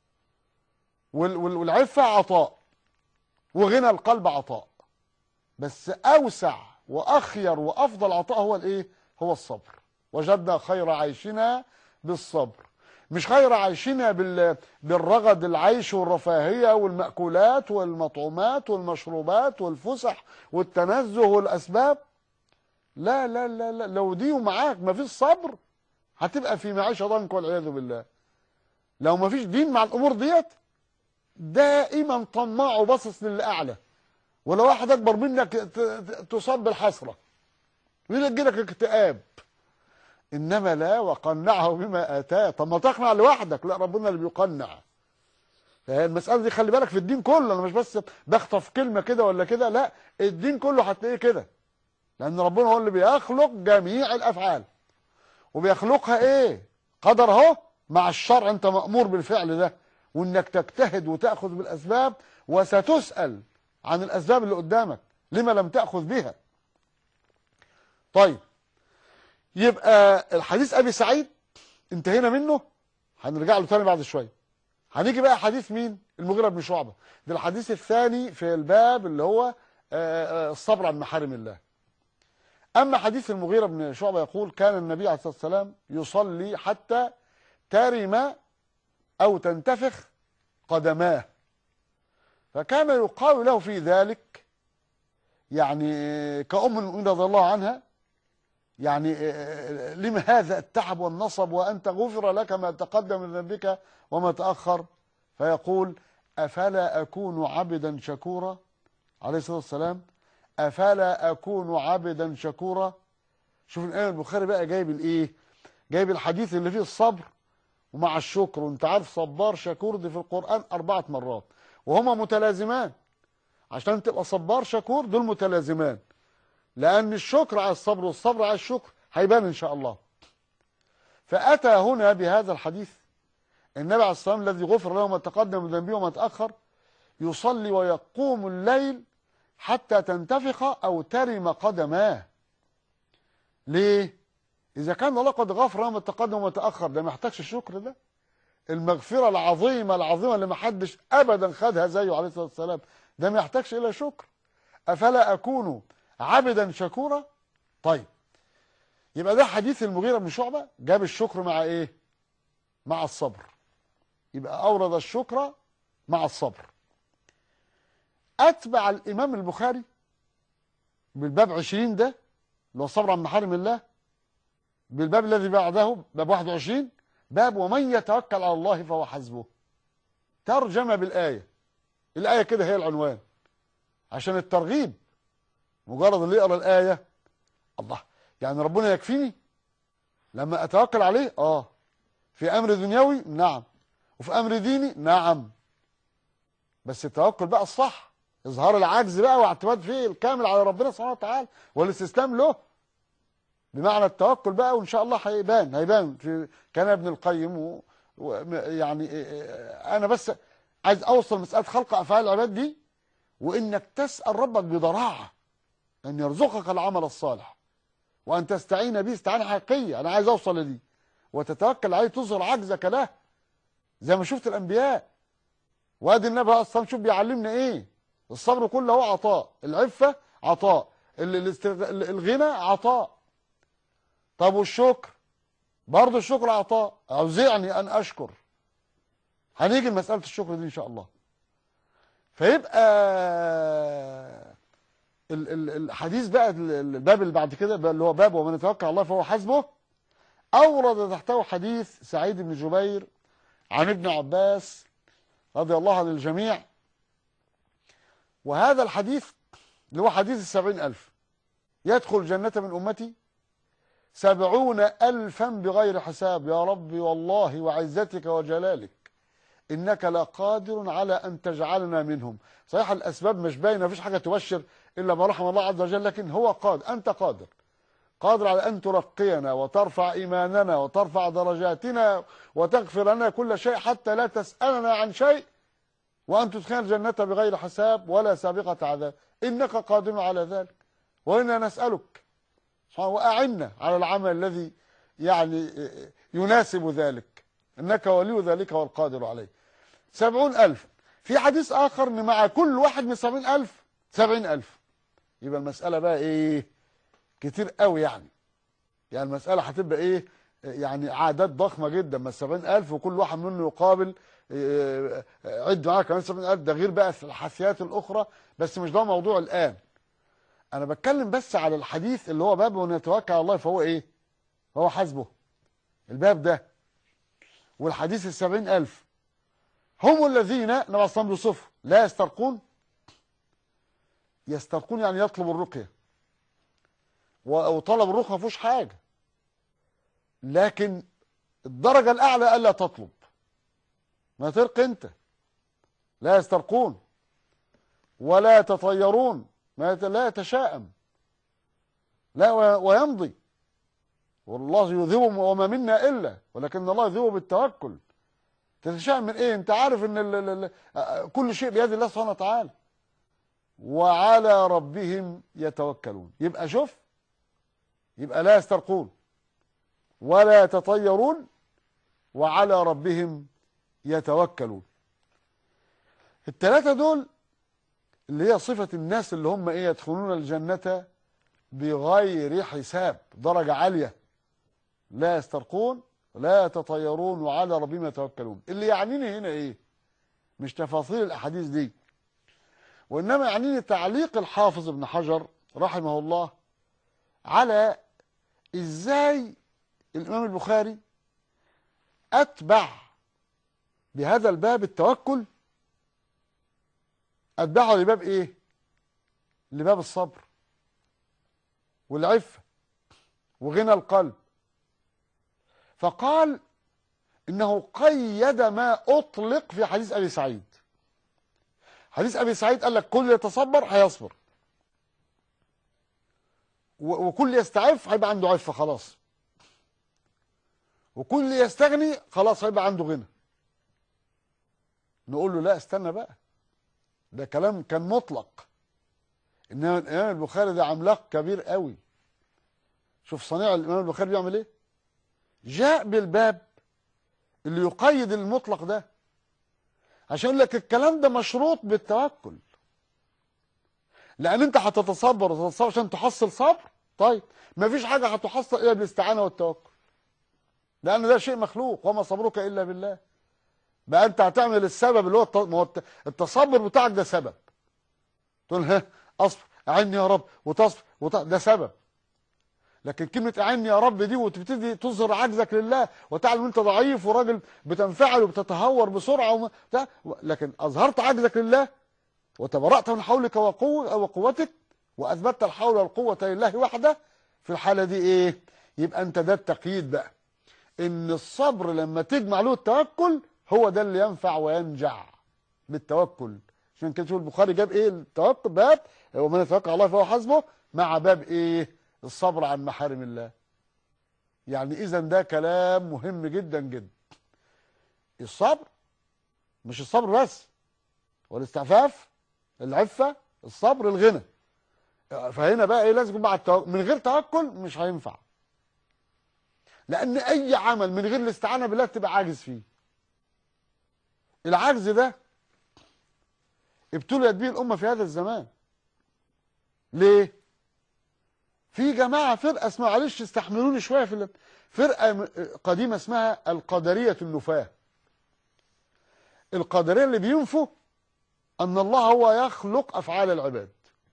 والعفة عطاء وغنى القلب عطاء بس اوسع واخير وافضل عطاء هو الايه هو الصبر وجدنا خير عيشنا بالصبر مش خير عيشنا بال... بالرغد العيش والرفاهية والمأكولات والمطعومات والمشروبات والفسح والتنزه والأسباب لا لا لا لا لو دي ومعاك ما فيش صبر هتبقى في معيشة ضنك والعياذ بالله لو ما فيش دين مع الأمور ديت دائما طماع وباصص للأعلى ولو واحد أكبر منك تصاب بالحسرة ويجي لك اكتئاب انما لا وقنعه بما اتاه طب ما تقنع لوحدك لا ربنا اللي بيقنع المساله دي خلي بالك في الدين كله انا مش بس بخطف كلمه كده ولا كده لا الدين كله هتلاقيه كده لان ربنا هو اللي بيخلق جميع الافعال وبيخلقها ايه قدر اهو مع الشرع انت مامور بالفعل ده وانك تجتهد وتاخذ بالاسباب وستسال عن الاسباب اللي قدامك لما لم تاخذ بها طيب يبقى الحديث ابي سعيد انتهينا منه هنرجع له تاني بعد شويه هنيجي بقى حديث مين المغيرة بن شعبة ده الحديث الثاني في الباب اللي هو الصبر عن محارم الله اما حديث المغيرة بن شعبة يقول كان النبي عليه الصلاة والسلام يصلي حتى ترم او تنتفخ قدماه فكان يقال له في ذلك يعني كأم المؤمنين رضي الله عنها يعني لم هذا التعب والنصب وأنت غفر لك ما تقدم من ذنبك وما تأخر فيقول أفلا أكون عبدا شكورا عليه الصلاة والسلام أفلا أكون عبدا شكورا شوف الإمام البخاري بقى جايب الإيه جايب الحديث اللي فيه الصبر ومع الشكر وانت عارف صبار شكور دي في القرآن أربعة مرات وهما متلازمان عشان تبقى صبار شكور دول متلازمان لأن الشكر على الصبر والصبر على الشكر هيبان إن شاء الله فأتى هنا بهذا الحديث النبي عليه الصلاة والسلام الذي غفر له ما تقدم من ذنبه وما تأخر يصلي ويقوم الليل حتى تنتفخ أو ترم قدماه ليه؟ إذا كان الله قد غفر له ما تقدم وما تأخر ده ما يحتاجش الشكر ده المغفرة العظيمة العظيمة اللي ما حدش أبدا خدها زيه عليه الصلاة والسلام ده ما يحتاجش إلى شكر أفلا أكون عبدا شكورا طيب يبقى ده حديث المغيرة بن شعبة جاب الشكر مع إيه مع الصبر يبقى أورد الشكر مع الصبر أتبع الإمام البخاري بالباب 20 ده اللي هو الصبر عن محارم الله بالباب الذي بعده باب 21 باب ومن يتوكل على الله فهو حسبه ترجمة بالآية الآية كده هي العنوان عشان الترغيب مجرد اللي يقرأ الآية الله يعني ربنا يكفيني لما أتوكل عليه آه في أمر دنيوي نعم وفي أمر ديني نعم بس التوكل بقى الصح إظهار العجز بقى واعتماد فيه الكامل على ربنا سبحانه وتعالى والاستسلام له بمعنى التوكل بقى وان شاء الله هيبان هيبان في كان ابن القيم و... و... يعني انا بس عايز اوصل مساله خلق افعال العباد دي وانك تسال ربك بضراعه ان يرزقك العمل الصالح وان تستعين به استعانه حقيقيه انا عايز اوصل لدي وتتوكل عليه تظهر عجزك له زي ما شفت الانبياء وادي النبي اصلا شوف بيعلمنا ايه الصبر كله هو عطاء العفه عطاء الغنى عطاء طب والشكر برضه الشكر عطاء اوزعني ان اشكر هنيجي لمساله الشكر دي ان شاء الله فيبقى الحديث بقى الباب اللي بعد كده اللي هو باب ومن يتوكل على الله فهو حسبه اورد تحته حديث سعيد بن جبير عن ابن عباس رضي الله عن الجميع وهذا الحديث اللي هو حديث السبعين ألف يدخل الجنة من أمتي سبعون ألفا بغير حساب يا ربي والله وعزتك وجلالك إنك لقادر على أن تجعلنا منهم صحيح الأسباب مش باينة مفيش حاجة تبشر إلا ما رحم الله عز وجل لكن هو قادر أنت قادر قادر على أن ترقينا وترفع إيماننا وترفع درجاتنا وتغفر لنا كل شيء حتى لا تسألنا عن شيء وأن تدخلنا الجنة بغير حساب ولا سابقة عذاب إنك قادر على ذلك وإنا نسألك وأعنا على العمل الذي يعني يناسب ذلك إنك ولي ذلك والقادر عليه سبعون ألف في حديث آخر إن مع كل واحد من سبعين ألف سبعين ألف يبقى المسألة بقى إيه كتير قوي يعني يعني المسألة هتبقى إيه يعني عادات ضخمة جدا من سبعين ألف وكل واحد منه يقابل عد معاه كمان سبعين ألف ده غير بقى الحثيات الأخرى بس مش ده موضوع الآن انا بتكلم بس على الحديث اللي هو باب وان يتوكل على الله فهو ايه فهو حسبه الباب ده والحديث السبعين ألف هم الذين نبي اصلا بيوصفه لا يسترقون يسترقون يعني يطلب الرقية وطلب الرقية ما فيهوش حاجة لكن الدرجة الأعلى ألا تطلب ما ترق أنت لا يسترقون ولا يتطيرون ما لا يتشائم لا ويمضي والله يذهب وما منا الا ولكن الله يذهب بالتوكل تتشائم من ايه انت عارف ان ال ال كل شيء بيد الله سبحانه وتعالى وعلى ربهم يتوكلون يبقى شوف يبقى لا يسترقون ولا يتطيرون وعلى ربهم يتوكلون الثلاثه دول اللي هي صفة الناس اللي هم ايه يدخلون الجنة بغير حساب درجة عالية لا يسترقون لا يتطيرون وعلى ربهم يتوكلون اللي يعنيني هنا ايه مش تفاصيل الاحاديث دي وانما يعنيني تعليق الحافظ ابن حجر رحمه الله على ازاي الامام البخاري اتبع بهذا الباب التوكل اتبعه لباب ايه لباب الصبر والعفة وغنى القلب فقال انه قيد ما اطلق في حديث ابي سعيد حديث ابي سعيد قال لك كل يتصبر هيصبر و- وكل يستعف هيبقى عنده عفة خلاص وكل يستغني خلاص هيبقى عنده غنى نقول له لا استنى بقى ده كلام كان مطلق انما الامام البخاري ده عملاق كبير قوي شوف صنيع الامام البخاري بيعمل ايه جاء بالباب اللي يقيد المطلق ده عشان يقول لك الكلام ده مشروط بالتوكل لان انت هتتصبر وتتصبر عشان تحصل صبر طيب ما فيش حاجه هتحصل الا بالاستعانه والتوكل لان ده شيء مخلوق وما صبرك الا بالله بقى انت هتعمل السبب اللي هو الت- ما هو الت- التصبر بتاعك ده سبب تقول ها اصبر اعني يا رب وتصبر وت... ده سبب لكن كلمة اعني يا رب دي وتبتدي تظهر عجزك لله وتعلم انت ضعيف وراجل بتنفعل وبتتهور بسرعة وما... بتاع- لكن اظهرت عجزك لله وتبرأت من حولك وقوة وقوتك واثبتت الحول والقوة لله وحده في الحالة دي ايه يبقى انت ده التقييد بقى ان الصبر لما تجمع له التوكل هو ده اللي ينفع وينجع بالتوكل عشان كده شوف البخاري جاب ايه التوكل باب ومن يتوكل على الله فهو حسبه مع باب ايه الصبر عن محارم الله يعني اذا ده كلام مهم جدا جدا الصبر مش الصبر بس والاستعفاف العفة الصبر الغنى فهنا بقى ايه لازم يكون مع التوكل من غير توكل مش هينفع لان اي عمل من غير الاستعانه بالله تبقى عاجز فيه العجز ده ابتليت به الامه في هذا الزمان ليه في جماعه فرقه اسمها معلش استحملوني شويه في ال- فرقه م- قديمه اسمها القدريه النفاه القدريه اللي بينفوا ان الله هو يخلق افعال العباد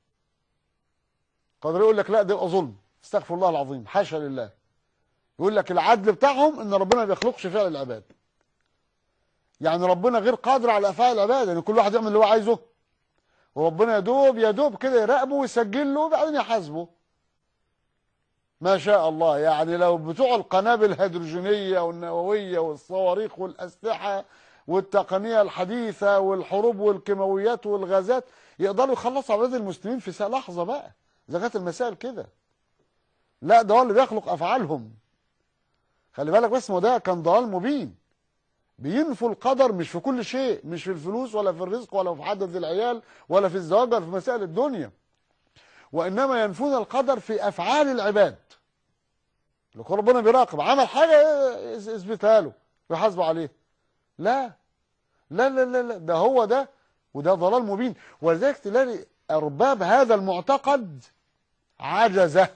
قدريه يقول لك لا ده يبقى ظلم استغفر الله العظيم حاشا لله يقول لك العدل بتاعهم ان ربنا ما بيخلقش فعل العباد يعني ربنا غير قادر على افعال العباد يعني كل واحد يعمل اللي هو عايزه وربنا يدوب يدوب كده يراقبه ويسجل له وبعدين يحاسبه ما شاء الله يعني لو بتوع القنابل الهيدروجينيه والنوويه والصواريخ والاسلحه والتقنيه الحديثه والحروب والكيماويات والغازات يقدروا يخلصوا عباد المسلمين في ساعة لحظه بقى اذا كانت المسائل كده لا ده هو اللي بيخلق افعالهم خلي بالك بس ما ده كان ضلال مبين بينفوا القدر مش في كل شيء مش في الفلوس ولا في الرزق ولا في عدد العيال ولا في الزواج ولا في مسائل الدنيا وانما ينفون القدر في افعال العباد لكن ربنا بيراقب عمل حاجه إيه، اثبتها له ويحاسبه عليه لا لا لا لا, لا. ده هو ده وده ضلال مبين ولذلك تلاقي ارباب هذا المعتقد عجزه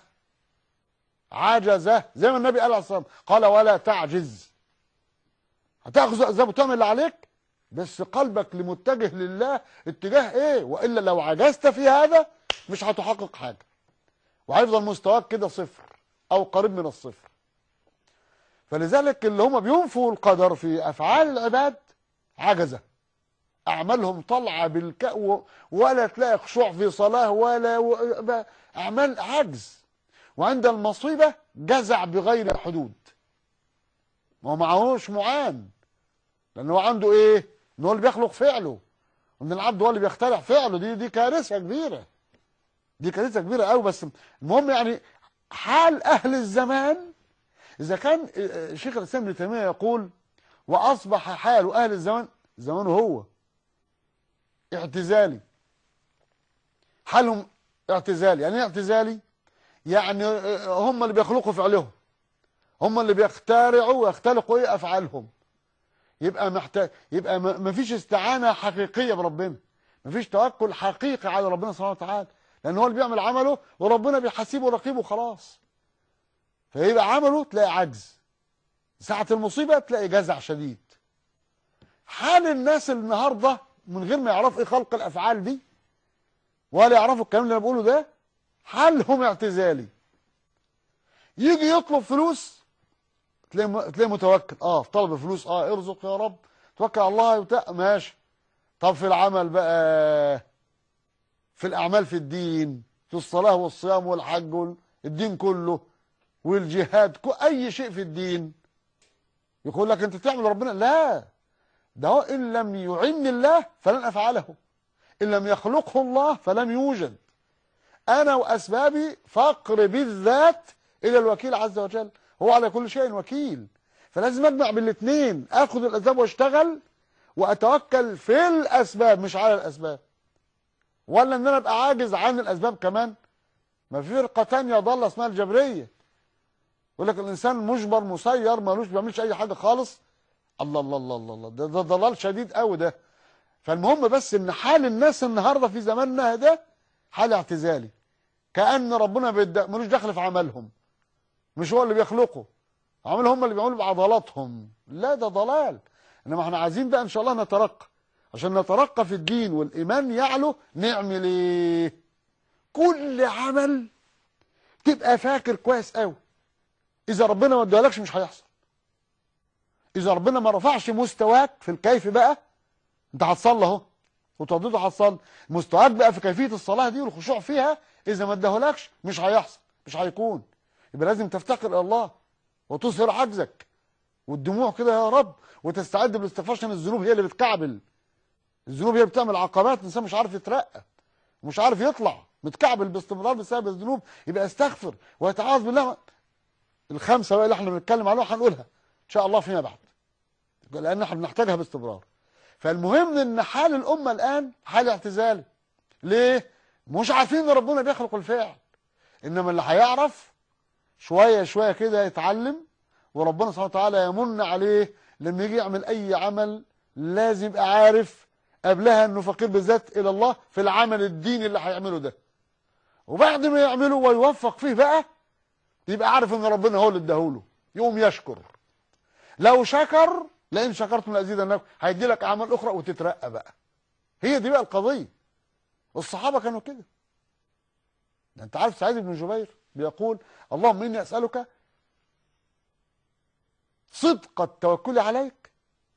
عجزه زي ما النبي قال عليه الصلاه والسلام قال ولا تعجز هتاخذ اسباب وتعمل اللي عليك بس قلبك لمتجه لله اتجاه ايه والا لو عجزت في هذا مش هتحقق حاجه وهيفضل مستواك كده صفر او قريب من الصفر فلذلك اللي هم بينفوا القدر في افعال العباد عجزه اعمالهم طالعه بالك و- ولا تلاقي خشوع في صلاه ولا و- ب- اعمال عجز وعند المصيبه جزع بغير حدود ما هو معهوش معان لان هو عنده ايه ان هو اللي بيخلق فعله وان العبد هو اللي بيخترع فعله دي دي كارثه كبيره دي كارثه كبيره قوي بس المهم يعني حال اهل الزمان اذا كان آه، شيخ الاسلام ابن تيميه يقول واصبح حال اهل الزمان زمانه هو اعتزالي حالهم اعتزالي يعني ايه اعتزالي يعني آه، هم اللي بيخلقوا فعلهم هم اللي بيخترعوا ويختلقوا ايه افعالهم يبقى محتاج يبقى ما ما فيش استعانه حقيقيه بربنا ما فيش توكل حقيقي على ربنا سبحانه وتعالى لان هو اللي بيعمل عمله وربنا بيحاسبه ورقيبه خلاص فيبقى عمله تلاقي عجز ساعة المصيبة تلاقي جزع شديد حال الناس النهاردة من غير ما يعرفوا ايه خلق الافعال دي ولا يعرفوا الكلام اللي انا بقوله ده حالهم اعتزالي يجي يطلب فلوس تلاقيه م- تلاقيه متوكل اه في طلب فلوس اه ارزق يا رب توكل على الله وبتاع ماشي طب في العمل بقى في الأعمال في الدين في الصلاة والصيام والحج وال- الدين كله والجهاد كو- أي شيء في الدين يقول لك أنت تعمل ربنا لا ده هو إن لم يعن الله فلن أفعله إن لم يخلقه الله فلم يوجد أنا وأسبابي فقر بالذات إلى الوكيل عز وجل هو على كل شيء وكيل فلازم أجمع بالاثنين أخذ الأسباب واشتغل وأتوكل في الأسباب مش على الأسباب ولا إن أنا أبقى عاجز عن الأسباب كمان ما في فرقة تانية ضالة اسمها الجبرية يقول لك الإنسان مجبر مسير مالوش بيعملش أي حاجة خالص الله الله الله الله, الله. ده, ده ضلال شديد قوي ده فالمهم بس ان حال الناس النهارده في زماننا ده حال اعتزالي كأن ربنا بيد- ملوش دخل في عملهم مش هو اللي بيخلقه عملهم هم اللي بيعملوا بعضلاتهم لا ده ضلال انما احنا عايزين بقى ان شاء الله نترقى عشان نترقى في الدين والايمان يعلو نعمل ايه كل عمل تبقى فاكر كويس قوي اذا ربنا ما ادالكش مش هيحصل اذا ربنا ما رفعش مستواك في الكيف بقى انت هتصلي اهو وتوضيته هتصلي مستواك بقى في كيفيه الصلاه دي والخشوع فيها اذا ما اداهولكش مش هيحصل مش هيكون يبقى لازم تفتقر الى الله وتظهر عجزك والدموع كده يا رب وتستعد بالاستغفار عشان الذنوب هي اللي بتكعبل الذنوب هي اللي بتعمل عقبات الانسان مش عارف يترقى مش عارف يطلع متكعبل باستمرار بسبب الذنوب يبقى استغفر ويتعاذ بالله الخمسه بقى اللي احنا بنتكلم عليها هنقولها ان شاء الله فيما بعد لان احنا بنحتاجها باستمرار فالمهم ان حال الامه الان حال اعتزالي ليه مش عارفين ان ربنا بيخلق الفعل انما اللي هيعرف شويه شويه كده يتعلم وربنا سبحانه وتعالى يمن عليه لما يجي يعمل اي عمل لازم يبقى عارف قبلها انه فقير بالذات الى الله في العمل الديني اللي هيعمله ده وبعد ما يعمله ويوفق فيه بقى يبقى عارف ان ربنا هو اللي اداهوله يقوم يشكر لو شكر لئن شكرتم لازيدنكم هيدي لك اعمال اخرى وتترقى بقى هي دي بقى القضيه والصحابه كانوا كده ده انت عارف سعيد بن جبير بيقول اللهم اني اسالك صدق التوكل عليك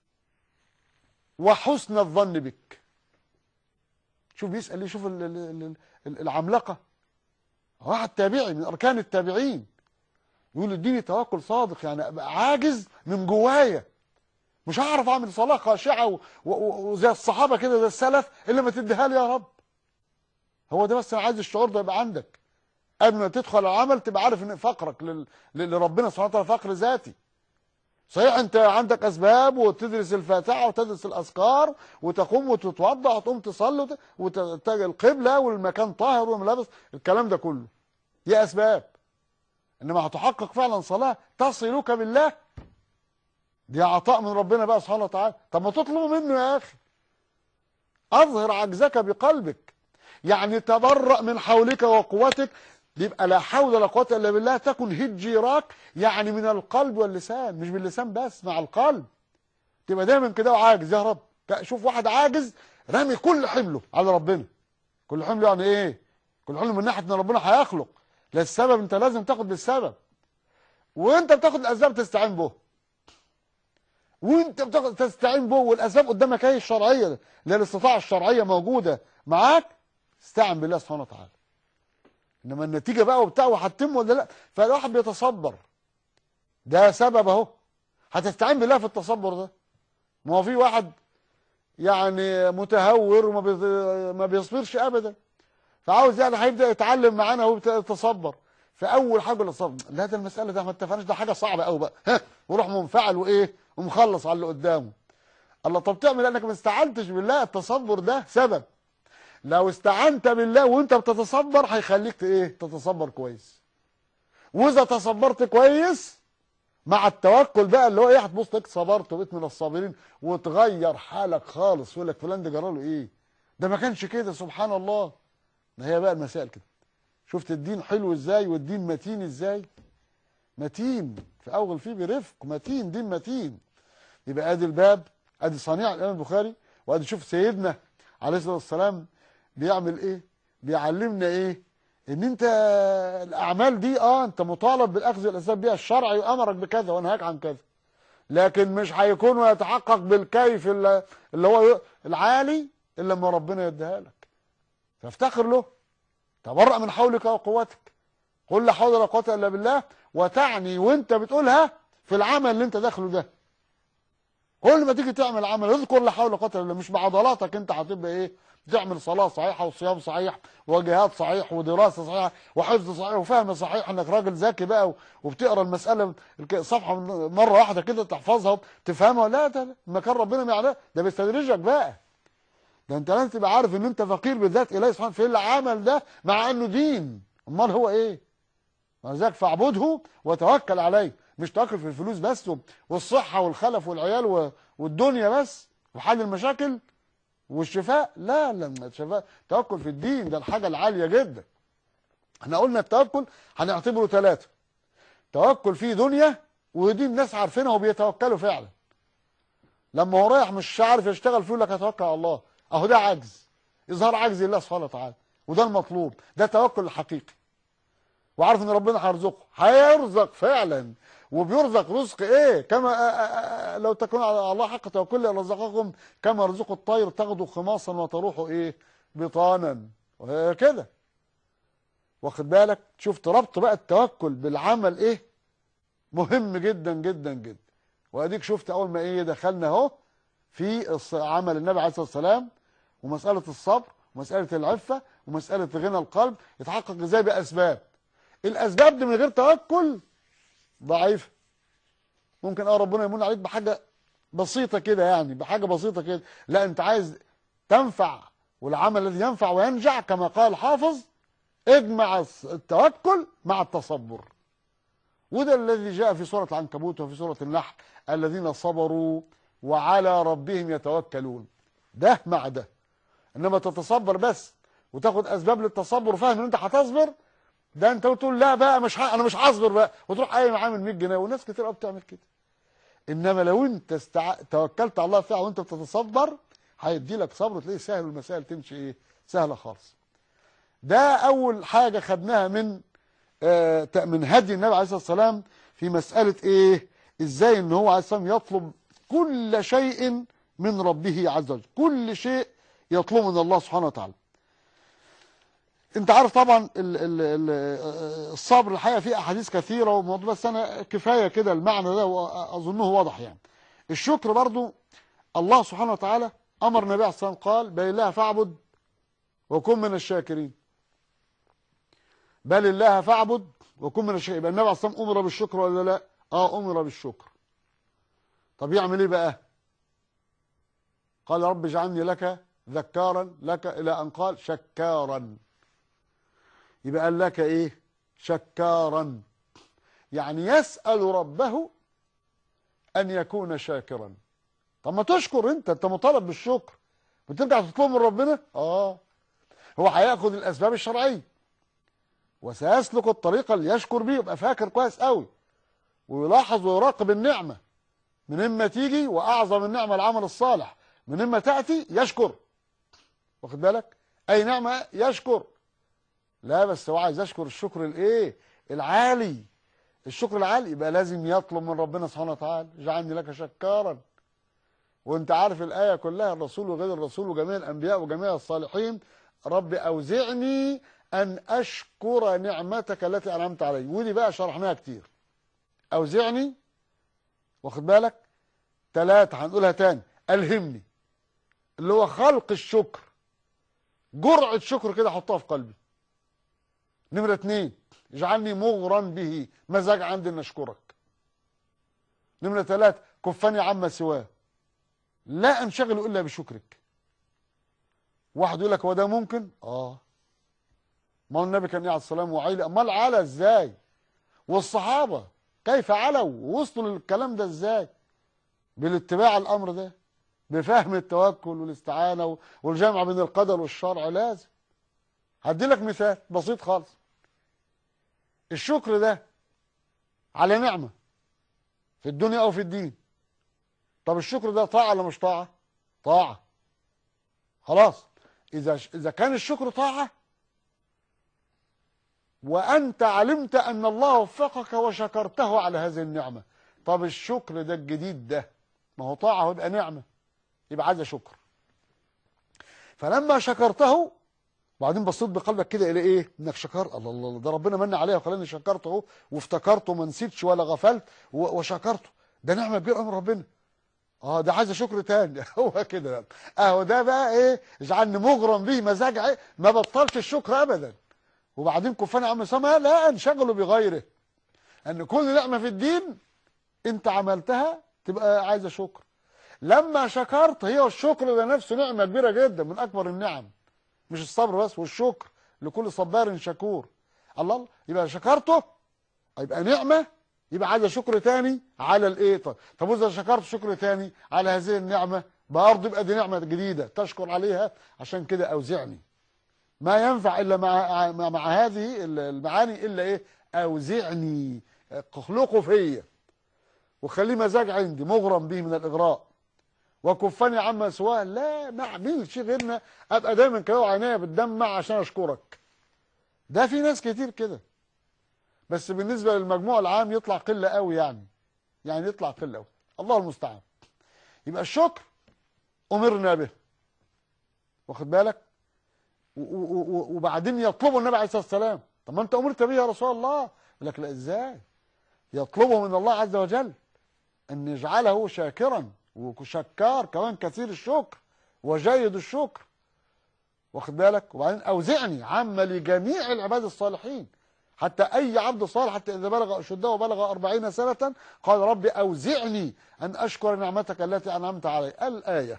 وحسن الظن بك شوف بيسال ليه شوف ال- ال- ال- ال- العملاقه واحد تابعي من اركان التابعين يقول اديني توكل صادق يعني ابقى عاجز من جوايا مش هعرف اعمل صلاه خاشعه و- و- وزي الصحابه كده زي السلف الا ما تديها لي يا رب هو ده بس انا عايز الشعور ده يبقى عندك قبل ما تدخل العمل تبقى عارف ان فقرك لل- لل- لربنا سبحانه وتعالى فقر ذاتي صحيح انت عندك اسباب وتدرس الفاتحه وتدرس الاذكار وتقوم وتتوضا وتقوم تصلي وت- وتتجه القبله والمكان طاهر والملابس الكلام ده كله دي اسباب انما هتحقق فعلا صلاه تصلك بالله دي عطاء من ربنا بقى سبحانه وتعالى طب ما تطلب منه يا اخي اظهر عجزك بقلبك يعني تبرأ من حولك وقوتك يبقى لا حول ولا قوة إلا بالله تكن هجيراك يعني من القلب واللسان مش باللسان بس مع القلب تبقى دايما كده وعاجز يا رب شوف واحد عاجز رامي كل حمله على ربنا كل حمله يعني ايه كل حمله من ناحيه ان ربنا هيخلق لا السبب انت لازم تاخد بالسبب وانت بتاخد الاسباب تستعين به وانت بتاخد تستعين به والاسباب قدامك اهي الشرعيه اللي هي الاستطاعه الشرعيه موجوده معاك استعن بالله سبحانه وتعالى انما النتيجه بقى وبتاع وهتتم ولا لا فالواحد بيتصبر ده سبب اهو هتستعين بالله في التصبر ده ما هو في واحد يعني متهور وما بي- ما بيصبرش ابدا فعاوز يعني هيبدا يتعلم معانا وهو يتصبر فاول حاجه الصبر لا ده المساله ده ما اتفقناش ده حاجه صعبه قوي بقى ها وروح منفعل وايه ومخلص على اللي قدامه الله طب تعمل انك ما استعنتش بالله التصبر ده سبب لو استعنت بالله وانت بتتصبر هيخليك ت- ايه تتصبر كويس واذا تصبرت كويس مع التوكل بقى اللي هو ايه هتبص تلاقيك صبرت وبقيت من الصابرين وتغير حالك خالص يقول لك فلان ده جرى له ايه ده ما كانش كده سبحان الله ما هي بقى المسائل كده شفت الدين حلو ازاي والدين متين ازاي متين في اول فيه برفق متين دين متين يبقى ادي الباب ادي صنيع الامام البخاري وادي شوف سيدنا عليه الصلاه والسلام بيعمل ايه بيعلمنا ايه ان انت الاعمال دي اه انت مطالب بالاخذ بالاسباب بيها الشرع يامرك بكذا وينهاك عن كذا لكن مش هيكون ويتحقق بالكيف اللي اللي هو العالي الا لما ربنا يديها لك فافتقر له تبرأ من حولك وقوتك قل لا حول ولا قوة إلا بالله وتعني وانت بتقولها في العمل اللي انت داخله ده كل ما تيجي تعمل عمل اذكر لا حول ولا قوة الا بالله مش بعضلاتك انت هتبقى ايه تعمل صلاة صحيحة وصيام صحيح وجهاد صحيح ودراسة صحيحة وحفظ صحيح وفهم صحيح انك راجل ذكي بقى وبتقرا المسألة الك- صفحة من- مرة واحدة كده تحفظها وتفهمها لا ده لا، مكان ربنا ما يعلم ده بيستدرجك بقى ده انت لازم تبقى عارف ان انت فقير بالذات اليه سبحانه في العمل ده مع انه دين امال هو ايه ولذلك فاعبده وتوكل عليه مش توكل في الفلوس بس و- والصحة والخلف والعيال و- والدنيا بس وحل المشاكل والشفاء لا لا الشفاء توكل في الدين ده الحاجة العالية جدا احنا قلنا التوكل هنعتبره ثلاثة توكل فيه دنيا ودي الناس عارفينها وبيتوكلوا فعلا لما هو رايح مش عارف يشتغل فيه يقول لك اتوكل على الله اهو ده عجز اظهار عجز الله سبحانه وتعالى وده المطلوب ده التوكل الحقيقي وعارف ان ربنا هيرزقه هيرزق فعلا وبيرزق رزق ايه كما آآ آآ لو تكون على الله حق توكل لرزقكم كما يرزق الطير تغدو خماصا وتروح ايه بطانا وكده واخد بالك شفت ربط بقى التوكل بالعمل ايه مهم جدا جدا جدا واديك شفت اول ما ايه دخلنا اهو في الص- عمل النبي عليه الصلاه والسلام ومساله الصبر ومساله العفه ومساله غنى القلب يتحقق ازاي باسباب الاسباب دي من غير توكل ضعيفه ممكن اه ربنا يمن عليك بحاجه بسيطه كده يعني بحاجه بسيطه كده لا انت عايز تنفع والعمل الذي ينفع وينجع كما قال الحافظ اجمع الص- التوكل مع التصبر وده الذي جاء في سورة العنكبوت وفي سورة النحل الذين صبروا وعلى ربهم يتوكلون ده مع ده انما تتصبر بس وتاخد اسباب للتصبر وفاهم ان انت هتصبر ده انت بتقول لا بقى مش ه... انا مش هصبر بقى وتروح قايم عامل 100 جنيه وناس كتير قوي بتعمل كده انما لو انت استع... توكلت على الله فعلا وانت بتتصبر هيدي لك صبر تلاقي سهل والمسائل تمشي ايه سهله خالص ده اول حاجه خدناها من آه، من هدي النبي عليه الصلاه والسلام في مساله ايه ازاي ان هو عليه الصلاه والسلام يطلب كل شيء من ربه عز وجل كل شيء يطلبه من الله سبحانه وتعالى انت عارف طبعا ال ال ال الصبر الحقيقه فيه احاديث كثيره وموضوع بس انا كفايه كده المعنى ده واظنه واضح يعني الشكر برضو الله سبحانه وتعالى امر النبي عليه الصلاه والسلام قال بل الله فاعبد وكن من الشاكرين بل الله فاعبد وكن من الشاكرين يبقى النبي عليه الصلاه والسلام امر بالشكر ولا لا اه امر بالشكر طب يعمل ايه بقى قال رب اجعلني لك ذكارا لك الى ان قال شكارا يبقى قال لك ايه شكارا يعني يسأل ربه ان يكون شاكرا طب ما تشكر انت انت مطالب بالشكر بترجع تطلب من ربنا اه هو هياخد الاسباب الشرعيه وسيسلك الطريقه اللي يشكر بيه يبقى فاكر كويس قوي ويلاحظ ويراقب النعمه من اما تيجي واعظم النعمه العمل الصالح من اما تاتي يشكر واخد بالك اي نعمه يشكر لا بس هو عايز يشكر الشكر الايه العالي الشكر العالي يبقى لازم يطلب من ربنا سبحانه وتعالى اجعلني لك شكارا وانت عارف الايه كلها الرسول وغير الرسول وجميع الانبياء وجميع الصالحين رب اوزعني ان اشكر نعمتك التي انعمت علي ودي بقى شرحناها كتير اوزعني واخد بالك ثلاثة هنقولها تاني الهمني اللي هو خلق الشكر جرعة شكر كده احطها في قلبي نمرة اتنين اجعلني مغرا به مزاج عندي ان اشكرك نمرة ثلاثة كفني عما سواه لا انشغل الا بشكرك واحد يقول لك هو ده ممكن اه ما هو النبي كان عليه السلام وعيلة امال على ازاي والصحابة كيف علوا ووصلوا للكلام ده ازاي بالاتباع الامر ده بفهم التوكل والاستعانة والجمع بين القدر والشرع لازم هدي لك مثال بسيط خالص الشكر ده على نعمة في الدنيا او في الدين طب الشكر ده طاعة ولا مش طاعة طاعة خلاص اذا اذا كان الشكر طاعة وانت علمت ان الله وفقك وشكرته على هذه النعمة طب الشكر ده الجديد ده ما هو طاعة ويبقى نعمة يبقى عايز شكر فلما شكرته وبعدين بصيت بقلبك كده الى ايه انك شكر الله الله الله، ده ربنا من عليا وخلاني شكرته اهو وافتكرته وما نسيتش ولا غفلت و- وشكرته ده نعمه كبيره من ربنا اه ده عايز شكر تاني هو كده اهو ده بقى ايه اجعلني مغرم به مزاج عي- ما بطلش الشكر ابدا وبعدين كفانا عم سما لا انشغلوا بغيره ان كل نعمه في الدين انت عملتها تبقى عايزه شكر لما شكرت هي الشكر ده نفسه نعمه كبيره جدا من اكبر النعم مش الصبر بس والشكر لكل صبار شكور الله الله يبقى شكرته يبقى نعمه يبقى عايزه شكر تاني على الايه طب طب واذا شكرت شكر تاني على هذه النعمه برضه يبقى دي نعمه جديده تشكر عليها عشان كده اوزعني ما ينفع الا مع مع, مع هذه المعاني الا ايه اوزعني اخلقه فيا وخليه مزاج عندي مغرم به من الاغراء وكفني عما سواه لا ما اعملش غيرنا ابقى دايما كده عينيا بتدمع عشان اشكرك ده في ناس كتير كده بس بالنسبه للمجموع العام يطلع قله قوي يعني يعني يطلع قله قوي الله المستعان يبقى الشكر امرنا به واخد بالك و- و- و- وبعدين يطلبه النبي عليه الصلاه والسلام طب ما انت امرت به يا رسول الله يقول لك لا ازاي يطلبه من الله عز وجل ان يجعله شاكرا وشكار كمان كثير الشكر وجيد الشكر واخد بالك وبعدين اوزعني عامه لجميع العباد الصالحين حتى اي عبد صالح حتى اذا بلغ اشده وبلغ أربعين سنه قال ربي اوزعني ان اشكر نعمتك التي انعمت علي الايه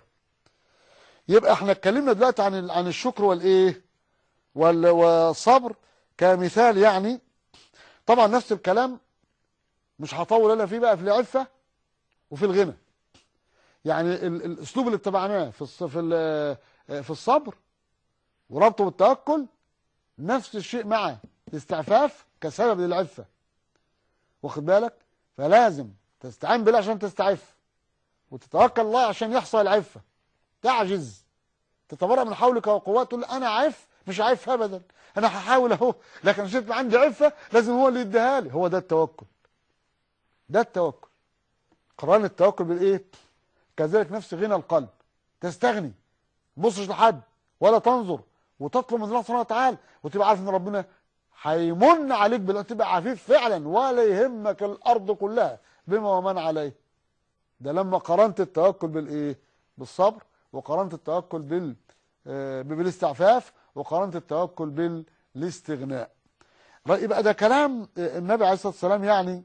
يبقى احنا اتكلمنا دلوقتي عن ال- عن الشكر والايه وال- والصبر كمثال يعني طبعا نفس الكلام مش هطول انا فيه بقى في العفه وفي الغنى يعني ال- الاسلوب اللي اتبعناه في الص- في ال- في الصبر وربطه بالتوكل نفس الشيء مع الاستعفاف كسبب للعفه واخد بالك فلازم تستعين بالله عشان تستعف وتتوكل الله عشان يحصل العفه تعجز تتبرأ من حولك وقوات تقول انا عف مش عف ابدا انا هحاول اهو لكن عشان يبقى عندي عفه لازم هو اللي يديها لي هو ده التوكل ده التوكل قران التوكل بالايه كذلك نفس غنى القلب تستغني ما تبصش لحد ولا تنظر وتطلب من الله سبحانه وتعالى وتبقى عارف ان ربنا هيمن عليك بال تبقى عفيف فعلا ولا يهمك الارض كلها بما ومن عليه ده لما قارنت التوكل بالايه بالصبر وقارنت التوكل بال آه، بالاستعفاف وقارنت التوكل بالاستغناء يبقى ده كلام آه، النبي عليه الصلاه والسلام يعني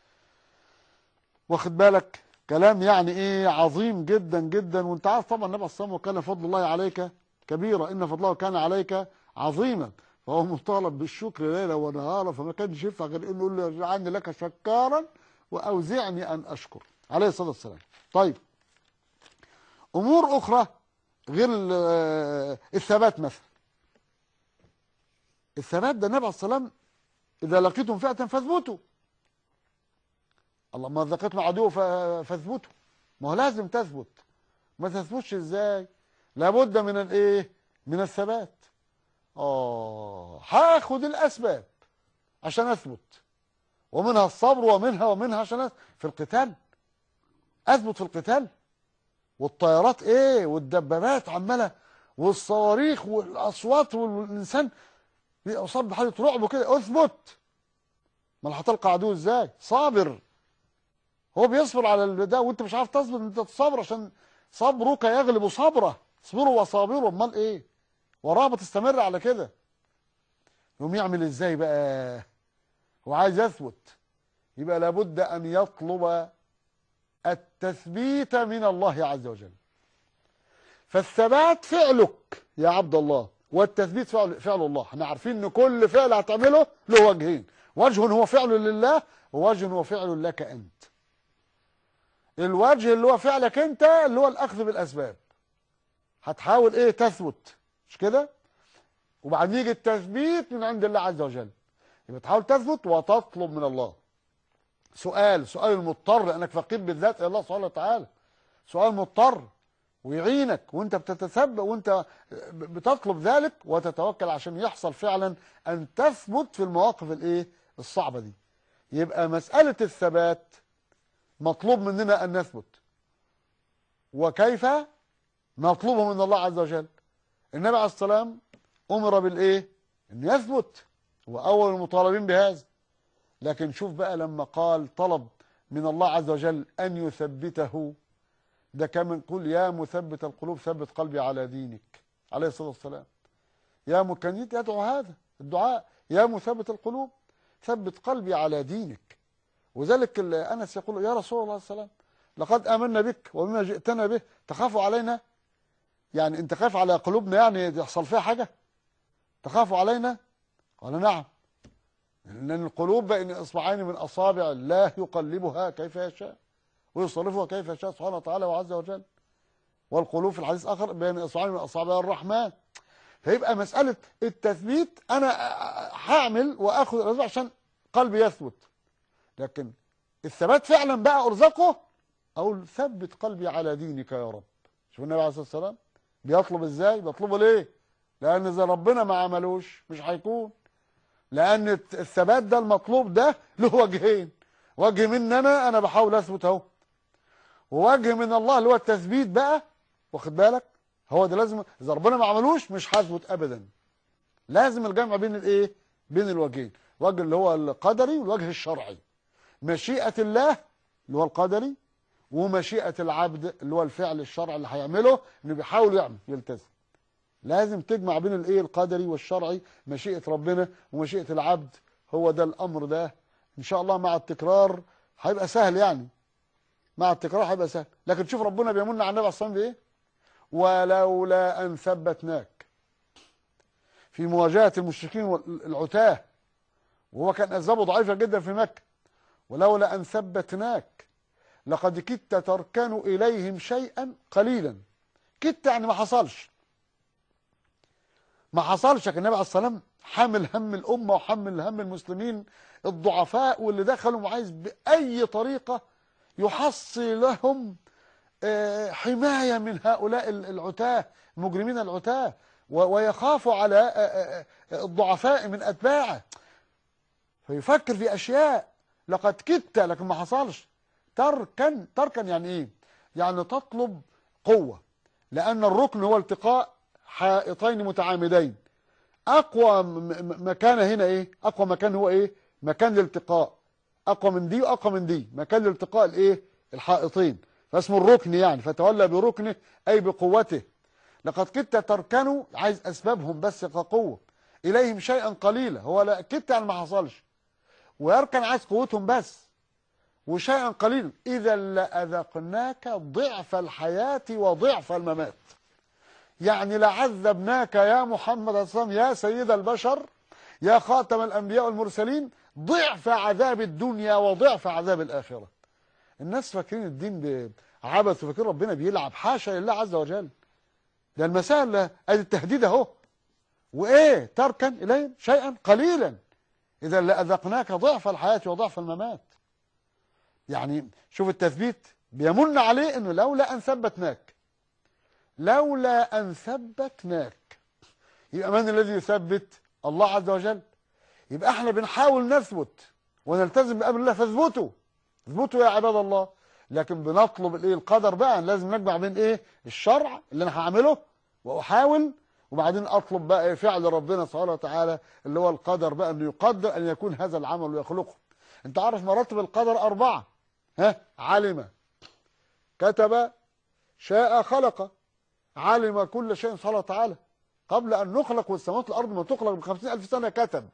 واخد بالك كلام يعني ايه عظيم جدا جدا وانت عارف طبعا النبي عليه الصلاه والسلام وكان فضل الله عليك كبيرا ان فضله كان عليك عظيما فهو مطالب بالشكر ليلا ونهارا فما كانش ينفع غير انه يقول له اجعلني لك شكارا واوزعني ان اشكر عليه الصلاه والسلام طيب امور اخرى غير ال- الثبات مثلا الثبات ده النبي عليه الصلاه والسلام اذا لقيتم فئه فاثبتوا الله ما لقيتم عدو ف- فاثبتوا ما هو لازم تثبت ما تثبتش ازاي لابد من الايه من الثبات اه هاخد الاسباب عشان اثبت ومنها الصبر ومنها ومنها عشان أثبت. في القتال اثبت في القتال والطيارات ايه والدبابات عماله والصواريخ والاصوات والانسان اصاب بحاله رعب كده اثبت ما هتلقى عدو ازاي صابر هو بيصبر على ال- ده وانت مش عارف تصبر انت تصبر عشان صبرك يغلب صبره اصبروا وصابروا امال ايه وراه تستمر على كده يقوم يعمل ازاي بقى هو عايز يثبت يبقى لابد ان يطلب التثبيت من الله عز وجل فالثبات فعلك يا عبد الله والتثبيت فعل, فعل الله احنا عارفين ان كل فعل هتعمله له وجهين وجه هو فعل لله ووجه هو فعل لك انت الوجه اللي هو فعلك انت اللي هو الاخذ بالاسباب هتحاول ايه تثبت مش كده وبعدين يجي التثبيت من عند الله عز وجل يبقى تحاول تثبت وتطلب من الله سؤال سؤال المضطر لانك فقير بالذات الى الله سبحانه وتعالى سؤال مضطر ويعينك وانت بتتثبت وانت بتطلب ذلك وتتوكل عشان يحصل فعلا ان تثبت في المواقف الايه الصعبه دي يبقى مساله الثبات مطلوب مننا ان نثبت وكيف نطلبه من الله عز وجل النبي عليه السلام أمر بالإيه أن يثبت هو أول المطالبين بهذا لكن شوف بقى لما قال طلب من الله عز وجل أن يثبته ده كان يقول يا مثبت القلوب ثبت قلبي على دينك عليه الصلاة والسلام يا م- كان يدعو هذا الدعاء يا مثبت القلوب ثبت قلبي على دينك وذلك ال- أنس يقول يا رسول الله صلى الله عليه وسلم لقد آمنا بك وبما جئتنا به تخاف علينا يعني انت خايف على قلوبنا يعني يحصل فيها حاجة تخاف علينا قال نعم لأن القلوب بين إصبعين من أصابع الله يقلبها كيف يشاء ويصرفها كيف يشاء سبحانه وتعالى وعز وجل والقلوب في الحديث آخر بين إصبعين من أصابع الرحمن فيبقى مسألة التثبيت أنا هعمل وآخذ الأسباب عشان قلبي يثبت لكن الثبات فعلا بقى أرزقه أقول ثبت قلبي على دينك يا رب شوف النبي عليه الصلاة والسلام بيطلب إزاي بيطلبه ليه لأن إذا ربنا ما عملوش مش هيكون لأن الثبات ده المطلوب ده له وجهين وجه مني أنا أنا بحاول أثبت أهو ووجه من الله اللي هو التثبيت بقى واخد بالك هو ده لازم إذا ربنا ما عملوش مش هثبت أبدا لازم الجمع بين الإيه بين الوجهين وجه اللي هو القدري والوجه الشرعي مشيئة الله اللي هو القدري ومشيئة العبد اللي هو الفعل الشرعي اللي هيعمله انه بيحاول يعمل يلتزم لازم تجمع بين الايه القدري والشرعي مشيئة ربنا ومشيئة العبد هو ده الامر ده ان شاء الله مع التكرار هيبقى سهل يعني مع التكرار هيبقى سهل لكن شوف ربنا بيمن على النبي عليه الصلاه والسلام بايه ولولا ان ثبتناك في مواجهة المشركين والعتاه وهو كان اسبابه ضعيفة جدا في مكة ولولا ان ثبتناك لقد كدت تركن إليهم شيئا قليلا كدت يعني ما حصلش ما حصلش لكن النبي عليه الصلاة والسلام حامل هم الأمة وحمل هم المسلمين الضعفاء واللي دخلوا وعايز بأي طريقة يحصي لهم آه، حماية من هؤلاء العتاة المجرمين العتاة و- ويخاف على آه، آه، آه، الضعفاء من أتباعه فيفكر في أشياء لقد كدت لكن ما حصلش تركن تركن يعني ايه يعني تطلب قوة لأن الركن هو التقاء حائطين متعامدين أقوى م- م- مكان هنا ايه أقوى مكان هو ايه مكان الالتقاء أقوى من دي وأقوى من دي مكان الالتقاء الايه الحائطين فاسمه الركن يعني فتولى بركنه أي بقوته لقد كدت تركنوا عايز أسبابهم بس كقوة إليهم شيئا قليلا هو لا كدت يعني ما حصلش ويركن عايز قوتهم بس وشيئا قليلا إذا لأذقناك ضعف الحياة وضعف الممات يعني لعذبناك يا محمد صلى الله عليه وسلم يا سيد البشر يا خاتم الأنبياء والمرسلين ضعف عذاب الدنيا وضعف عذاب الآخرة الناس فاكرين الدين بعبث وفاكرين ربنا بيلعب حاشا لله عز وجل ده المسائل ادي التهديد اهو وايه تركن اليهم شيئا قليلا اذا لاذقناك ضعف الحياه وضعف الممات يعني شوف التثبيت بيمن عليه انه لولا ان ثبتناك لولا ان ثبتناك يبقى من الذي يثبت الله عز وجل يبقى احنا بنحاول نثبت ونلتزم بامر الله فاثبتوا اثبتوا يا عباد الله لكن بنطلب الايه القدر بقى لازم نجمع بين ايه الشرع اللي انا هعمله واحاول وبعدين اطلب بقى إيه فعل ربنا سبحانه وتعالى اللي هو القدر بقى انه يقدر ان يكون هذا العمل ويخلقه انت عارف مراتب القدر اربعه ها علم كتب شاء خلق علم كل شيء سبحانه وتعالى قبل ان نخلق والسماوات والارض ما تخلق بخمسين الف سنه كتب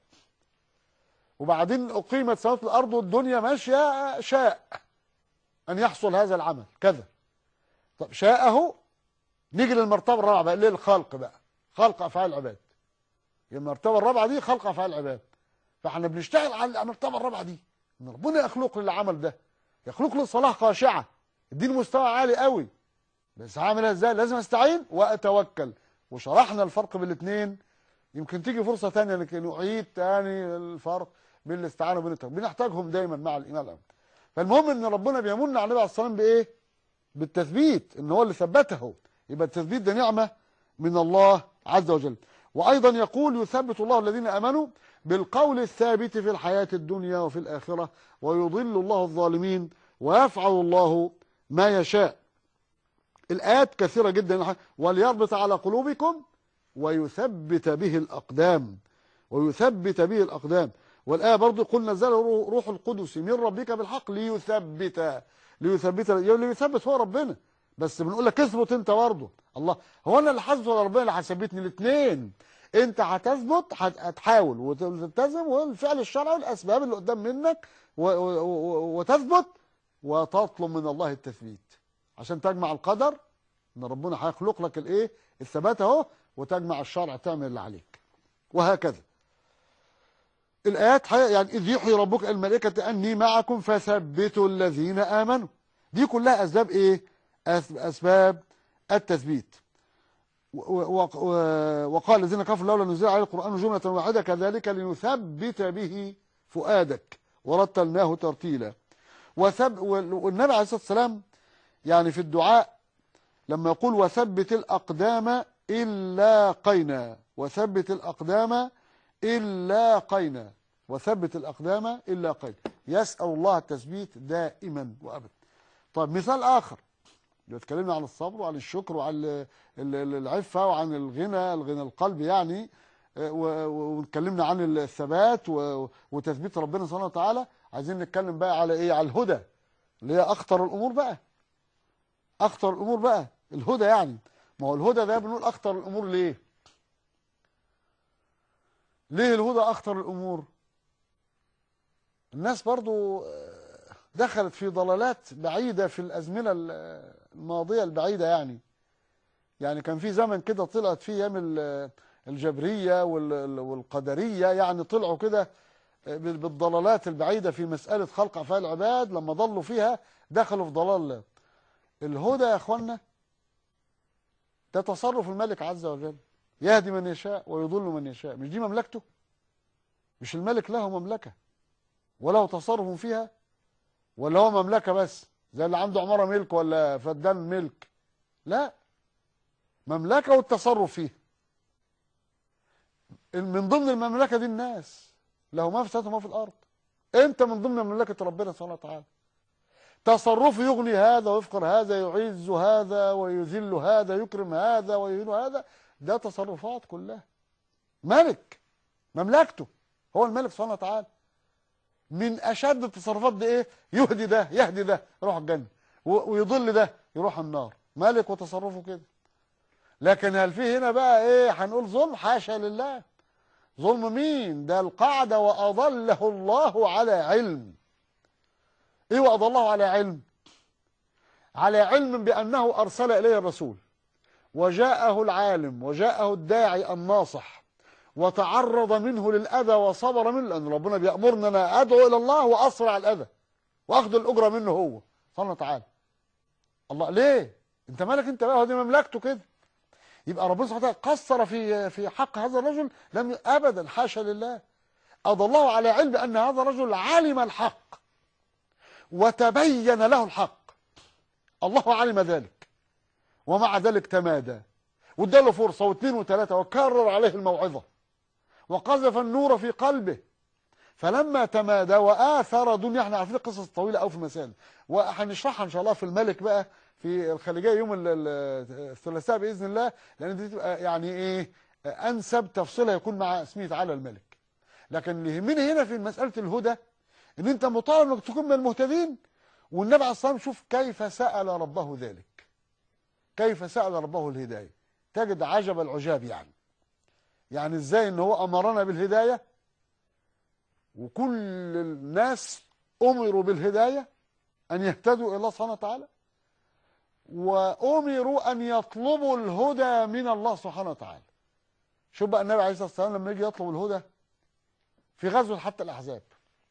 وبعدين اقيمت السماوات والارض والدنيا ماشيه شاء ان يحصل هذا العمل كذا طب شاءه نيجي للمرتبه الرابعه بقى اللي هي الخلق بقى خلق افعال العباد المرتبه الرابعه دي خلق افعال العباد فاحنا بنشتغل على المرتبه الرابعه دي ان ربنا يخلق للعمل ده يخلق له صلاه خاشعه الدين مستوى عالي قوي بس هعملها ازاي لازم استعين واتوكل وشرحنا الفرق بين الاثنين يمكن تيجي فرصه ثانيه لكي نعيد ثاني الفرق بين الاستعانه وبين التوكل بنحتاجهم دايما مع الايمان الامر فالمهم ان ربنا بيمن على النبي عليه الصلاه والسلام بايه بالتثبيت ان هو اللي ثبته يبقى التثبيت ده نعمه من الله عز وجل وايضا يقول يثبت الله الذين امنوا بالقول الثابت في الحياه الدنيا وفي الاخره ويضل الله الظالمين ويفعل الله ما يشاء الايات كثيره جدا وليربط على قلوبكم ويثبت به الأقدام ويثبت به الأقدام والآية برضو قل نزل روح القدس من ربك بالحق ليثبت ليثبت ليثبت هو ربنا بس بنقول لك اثبت انت برضه الله هو انا اللي هثبت ولا ربنا اللي هيثبتني الاثنين انت هتثبت هتحاول وتلتزم والفعل الشرعي والاسباب اللي قدام منك وتثبت وتطلب من الله التثبيت عشان تجمع القدر ان ربنا هيخلق لك الايه الثبات اهو وتجمع الشرع تعمل اللي عليك وهكذا الآيات يعني إذ يحيي ربك الملائكة أني معكم فثبتوا الذين آمنوا دي كلها أسباب إيه أسباب التثبيت وقال الذين كفروا لولا نزل عليه القرآن جملة واحدة كذلك لنثبت به فؤادك ورتلناه ترتيلا وثب والنبي عليه الصلاة والسلام يعني في الدعاء لما يقول وثبت الأقدام إلا قينا وثبت الأقدام إلا قينا وثبت الأقدام إلا قينا يسأل الله التثبيت دائما وأبدا طيب مثال آخر اتكلمنا عن الصبر وعن الشكر وعن العفة وعن الغنى الغنى القلب يعني واتكلمنا عن الثبات وتثبيت ربنا سبحانه وتعالى عايزين نتكلم بقى على ايه على الهدى اللي هي اخطر الامور بقى اخطر الامور بقى الهدى يعني ما هو الهدى ده بنقول اخطر الامور ليه ليه الهدى اخطر الامور الناس برضو دخلت في ضلالات بعيدة في الأزمنة الماضية البعيدة يعني يعني كان في زمن كده طلعت فيه ايام الجبرية والقدرية يعني طلعوا كده بالضلالات البعيدة في مسألة خلق أفعال العباد لما ضلوا فيها دخلوا في ضلال الهدى يا أخوانا ده تصرف الملك عز وجل يهدي من يشاء ويضل من يشاء مش دي مملكته مش الملك له مملكة وله تصرف فيها ولا هو مملكة بس زي اللي عنده عمارة ملك ولا فدان ملك لا مملكة والتصرف فيها من ضمن المملكة دي الناس له ما في السماوات وما في الأرض أنت من ضمن مملكة ربنا سبحانه وتعالى تصرفه يغني هذا ويفقر هذا يعز هذا ويذل هذا يكرم هذا ويهين هذا ده تصرفات كلها ملك مملكته هو الملك سبحانه وتعالى من اشد التصرفات دي ايه يهدي ده يهدي ده يروح الجنه ويضل ده يروح النار ملك وتصرفه كده لكن هل في هنا بقى ايه هنقول ظلم حاشا لله ظلم مين ده القاعده واضله الله على علم ايه واضله على علم على علم بانه ارسل اليه الرسول وجاءه العالم وجاءه الداعي الناصح وتعرض منه للأذى وصبر منه لأن ربنا بيأمرنا أنا أدعو إلى الله وأصبر على الأذى وأخذ الأجرة منه هو سبحانه وتعالى الله ليه أنت مالك أنت بقى دي مملكته كده يبقى ربنا سبحانه وتعالى قصر في في حق هذا الرجل لم أبدا حاشا لله أضله على علم أن هذا الرجل علم الحق وتبين له الحق الله علم ذلك ومع ذلك تمادى واداله فرصة واثنين وثلاثة وكرر عليه الموعظة وقذف النور في قلبه فلما تمادى وآثر دنيا احنا عارفين قصص طويلة أو في مسائل وهنشرحها إن شاء الله في الملك بقى في الخليجية يوم الثلاثاء بإذن الله لأن دي تبقى يعني إيه أنسب تفصيلها يكون مع اسمه تعالى الملك لكن اللي يهمني هنا في مسألة الهدى إن أنت مطالب إنك تكون من المهتدين والنبي عليه الصلاة والسلام شوف كيف سأل ربه ذلك كيف سأل ربه الهداية تجد عجب العجاب يعني يعني ازاي ان هو امرنا بالهدايه وكل الناس امروا بالهدايه ان يهتدوا الى الله سبحانه وتعالى وامروا ان يطلبوا الهدى من الله سبحانه وتعالى شوف بقى النبي عليه الصلاه والسلام لما يجي يطلب الهدى في غزوه حتى الاحزاب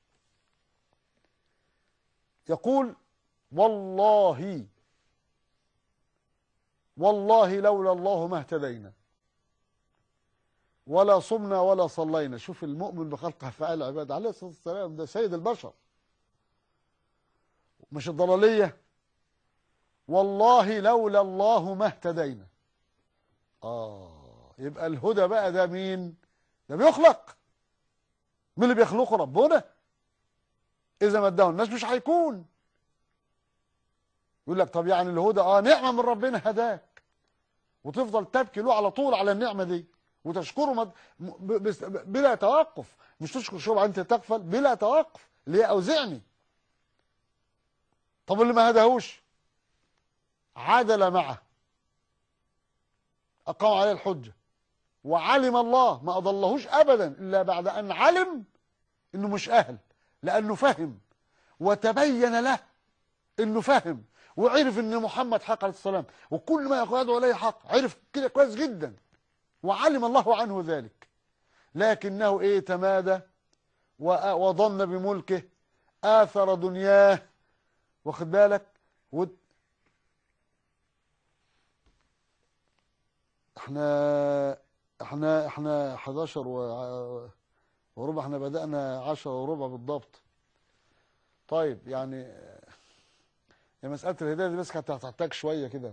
يقول والله والله لولا الله ما اهتدينا ولا صمنا ولا صلينا شوف المؤمن بخلق افعال العباد عليه الصلاه والسلام ده سيد البشر مش الضلاليه والله لولا الله ما اهتدينا اه يبقى الهدى بقى ده مين ده بيخلق مين اللي بيخلقه ربنا اذا ما اداه الناس مش هيكون يقول لك طب يعني الهدى اه نعمه من ربنا هداك وتفضل تبكي له على طول على النعمه دي وتشكره مد... ب... بس... بلا توقف مش تشكر شويه وبعدين تغفل بلا توقف اللي هي اوزعني طب اللي ما هداهوش عدل معه أقام عليه الحجة وعلم الله ما أضلهوش أبدا إلا بعد أن علم إنه مش أهل لأنه فهم وتبين له إنه فهم وعرف إن محمد حق عليه السلام وكل ما يقعد عليه حق عرف كده كويس جدا وعلم الله عنه ذلك لكنه إيه تمادى وظن بملكه آثر دنياه واخد بالك احنا احنا احنا 11 و... وربع احنا بدأنا 10 وربع بالضبط طيب يعني يا مسألة الهداية دي بس كانت هتحتاج شوية كده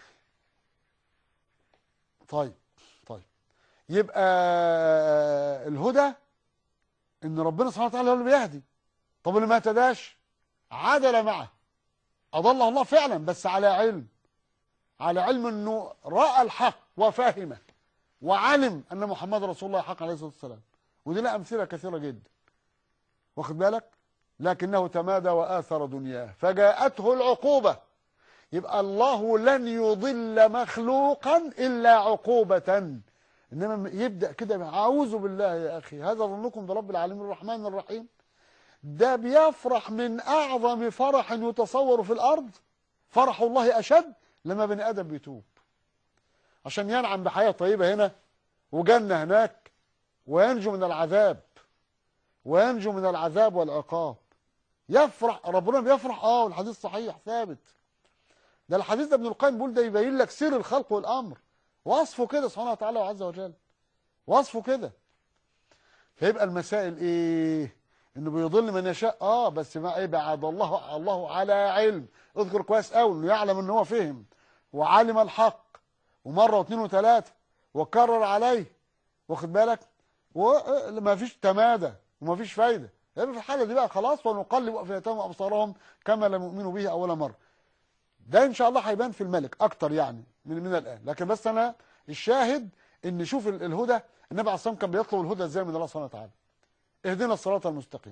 طيب طيب يبقى الهدى ان ربنا سبحانه وتعالى هو اللي بيهدي طب اللي ما اهتداش عدل معه اضله الله فعلا بس على علم على علم انه راى الحق وفهمه وعلم ان محمد رسول الله حق عليه الصلاه والسلام ودي لها امثله كثيره جدا واخد بالك لكنه تمادى واثر دنياه فجاءته العقوبه يبقى الله لن يضل مخلوقا الا عقوبه انما يبدا كده اعوذ بالله يا اخي هذا ظنكم برب العالمين الرحمن الرحيم ده بيفرح من اعظم فرح يتصور في الارض فرح الله اشد لما بني ادم بيتوب عشان ينعم بحياه طيبه هنا وجنه هناك وينجو من العذاب وينجو من العذاب والعقاب يفرح ربنا بيفرح اه والحديث صحيح ثابت ده الحديث ده ابن القيم بيقول ده يبين لك سر الخلق والامر وصفه كده سبحانه وتعالى وعز وجل وصفه كده فيبقى المسائل ايه انه بيضل من يشاء اه بس ما ايه بعد الله الله على علم اذكر كويس قوي انه يعلم ان هو فهم وعلم الحق ومره واثنين وثلاثه وكرر عليه واخد بالك وما فيش تمادى وما فيش فايده يبقى في الحاله دي بقى خلاص ونقلب افئدتهم وابصارهم كما لم يؤمنوا به اول مره ده ان شاء الله هيبان في الملك اكتر يعني من من الان لكن بس انا الشاهد ان شوف الهدى النبي عليه الصلاه كان بيطلب الهدى ازاي من الله سبحانه وتعالى اهدنا الصراط المستقيم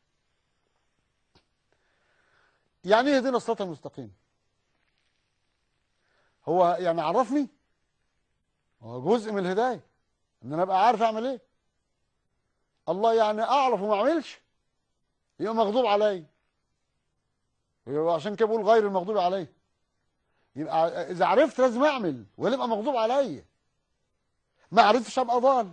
يعني ايه اهدنا الصراط المستقيم هو يعني عرفني هو جزء من الهدايه ان انا ابقى عارف اعمل ايه الله يعني اعرف وما اعملش يبقى مغضوب علي عشان كده بقول غير المغضوب عليه يبقى اذا عرفت لازم اعمل ولا يبقى مغضوب عليا ما عرفتش ابقى ضال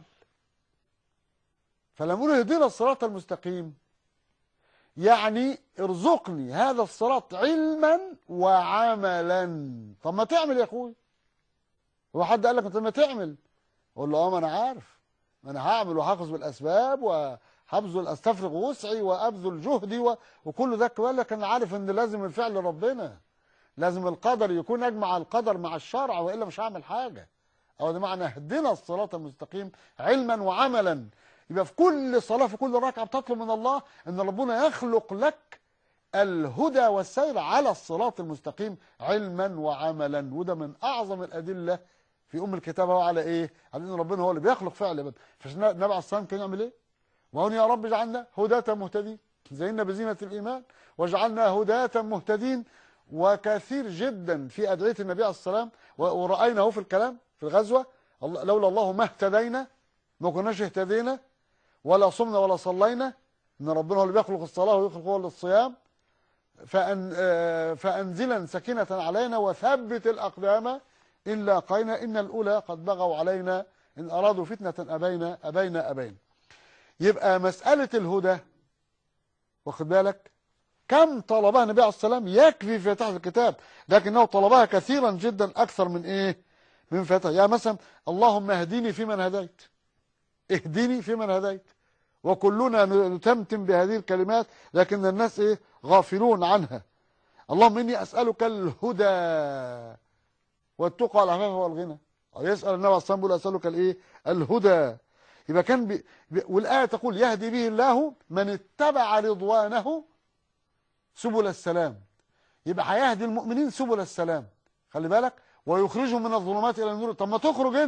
فلما نقول اهدنا الصراط المستقيم يعني ارزقني هذا الصراط علما وعملا طب ما تعمل يا اخوي هو حد قال لك انت ما تعمل اقول له اه ما انا عارف ما انا هعمل وهاخذ بالاسباب وهبذل استفرغ وسعي وابذل جهدي و... وكل ده قال لك انا عارف ان لازم الفعل ربنا لازم القدر يكون اجمع القدر مع الشرع والا مش هعمل حاجه او ده معنى اهدنا الصراط المستقيم علما وعملا يبقى في كل صلاه في كل ركعه بتطلب من الله ان ربنا يخلق لك الهدى والسير على الصراط المستقيم علما وعملا وده من اعظم الادله في ام الكتاب هو على ايه؟ على ان ربنا هو اللي بيخلق فعل فالنبي عليه الصلاه كان يعمل ايه؟ وهون يا رب اجعلنا هداة مهتدين زينا بزينة الإيمان واجعلنا هداة مهتدين وكثير جدا في أدعية النبي عليه السلام ورأيناه في الكلام في الغزوة لولا الله ما اهتدينا ما كناش اهتدينا ولا صمنا ولا صلينا ان ربنا هو اللي بيخلق الصلاه ويخلق هو الصيام فأن فانزلا سكينه علينا وثبت الاقدام ان لاقينا ان الاولى قد بغوا علينا ان ارادوا فتنه ابينا ابينا ابينا يبقى مساله الهدى واخد بالك كم طلبها النبي عليه السلام يكفي في فتح الكتاب لكنه طلبها كثيرا جدا اكثر من ايه من فتح يعني مثلا اللهم اهدني فيمن هديت اهدني فيمن هديت وكلنا نتمتم بهذه الكلمات لكن الناس ايه غافلون عنها اللهم اني اسالك الهدى والتقى والعفاف والغنى يسال النبي عليه الصلاه والسلام اسالك الايه الهدى يبقى كان بي... بي... والايه تقول يهدي به الله من اتبع رضوانه سبل السلام يبقى هيهدي المؤمنين سبل السلام خلي بالك ويخرجهم من الظلمات الى النور طب ما تخرج انت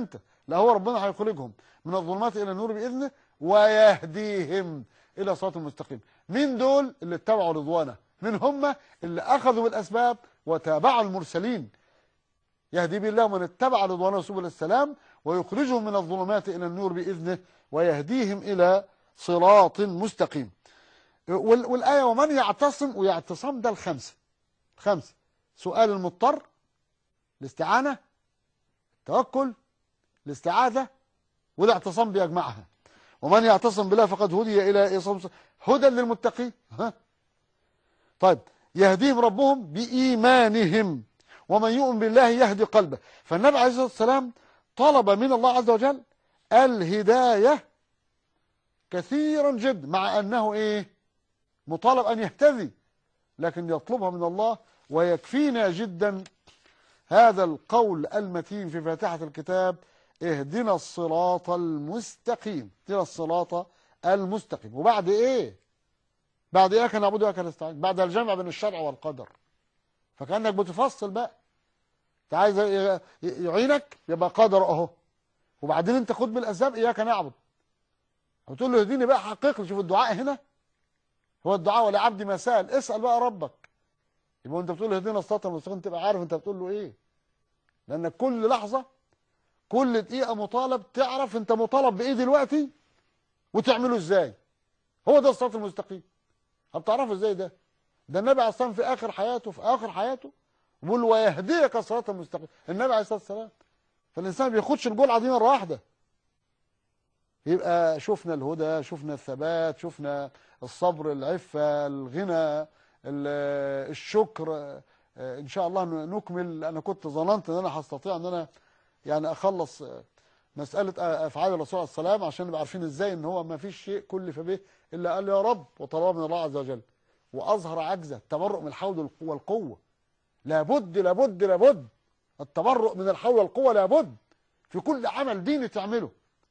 لا هو ربنا هيخرجهم من الظلمات الى النور باذنه ويهديهم الى صراط المستقيم مين دول اللي اتبعوا رضوانه من هم اللي اخذوا بالاسباب وتابعوا المرسلين يهدي بالله من اتبع رضوانه سبل السلام ويخرجهم من الظلمات الى النور باذنه ويهديهم الى صراط مستقيم وال- والايه ومن يعتصم ويعتصم ده الخمسه الخمسه سؤال المضطر الاستعانه التوكل الاستعاذه والاعتصام بيجمعها ومن يعتصم بالله فقد هدي الى إيه صراط هدى للمتقين ها طيب يهديهم ربهم بإيمانهم ومن يؤمن بالله يهدي قلبه فالنبي عليه الصلاة والسلام طلب من الله عز وجل الهداية كثيرا جدا مع أنه إيه مطالب أن يهتدي لكن يطلبها من الله ويكفينا جدا هذا القول المتين في فاتحة الكتاب اهدنا الصراط المستقيم اهدنا الصراط المستقيم وبعد ايه بعد اياك نعبد واياك نستعين بعد الجمع بين الشرع والقدر فكانك بتفصل بقى انت عايز ي- يعينك يبقى قدر اهو وبعدين انت خد بالاسباب اياك نعبد وتقول له اهديني بقى حقق لي شوف الدعاء هنا هو الدعاء ولا عبدي ما سال اسال بقى ربك يبقى انت بتقول له اهدنا الصراط المستقيم تبقى عارف انت بتقول له ايه لانك كل لحظه كل دقيقه مطالب تعرف انت مطالب بايه دلوقتي وتعمله ازاي هو ده الصراط المستقيم هتعرفه ازاي ده ده النبي عليه الصلاه والسلام في اخر حياته في اخر حياته بيقول ويهديك الصراط المستقيم النبي عليه الصلاه والسلام فالانسان ما بياخدش الجرعه دي مره واحده يبقى شفنا الهدى شفنا الثبات شفنا الصبر العفه الغنى ال- الشكر آه، ان شاء الله نكمل انا كنت ظننت ان انا هستطيع ان انا يعني اخلص آه، مساله آه، افعال الرسول عليه السلام عشان نبقى عارفين ازاي ان هو ما فيش شيء كلف به الا قال يا رب وطلبه من الله عز وجل واظهر عجزه التبرؤ من الحول والقوه لابد لابد لابد التبرؤ من الحول والقوه لابد في كل عمل ديني تعمله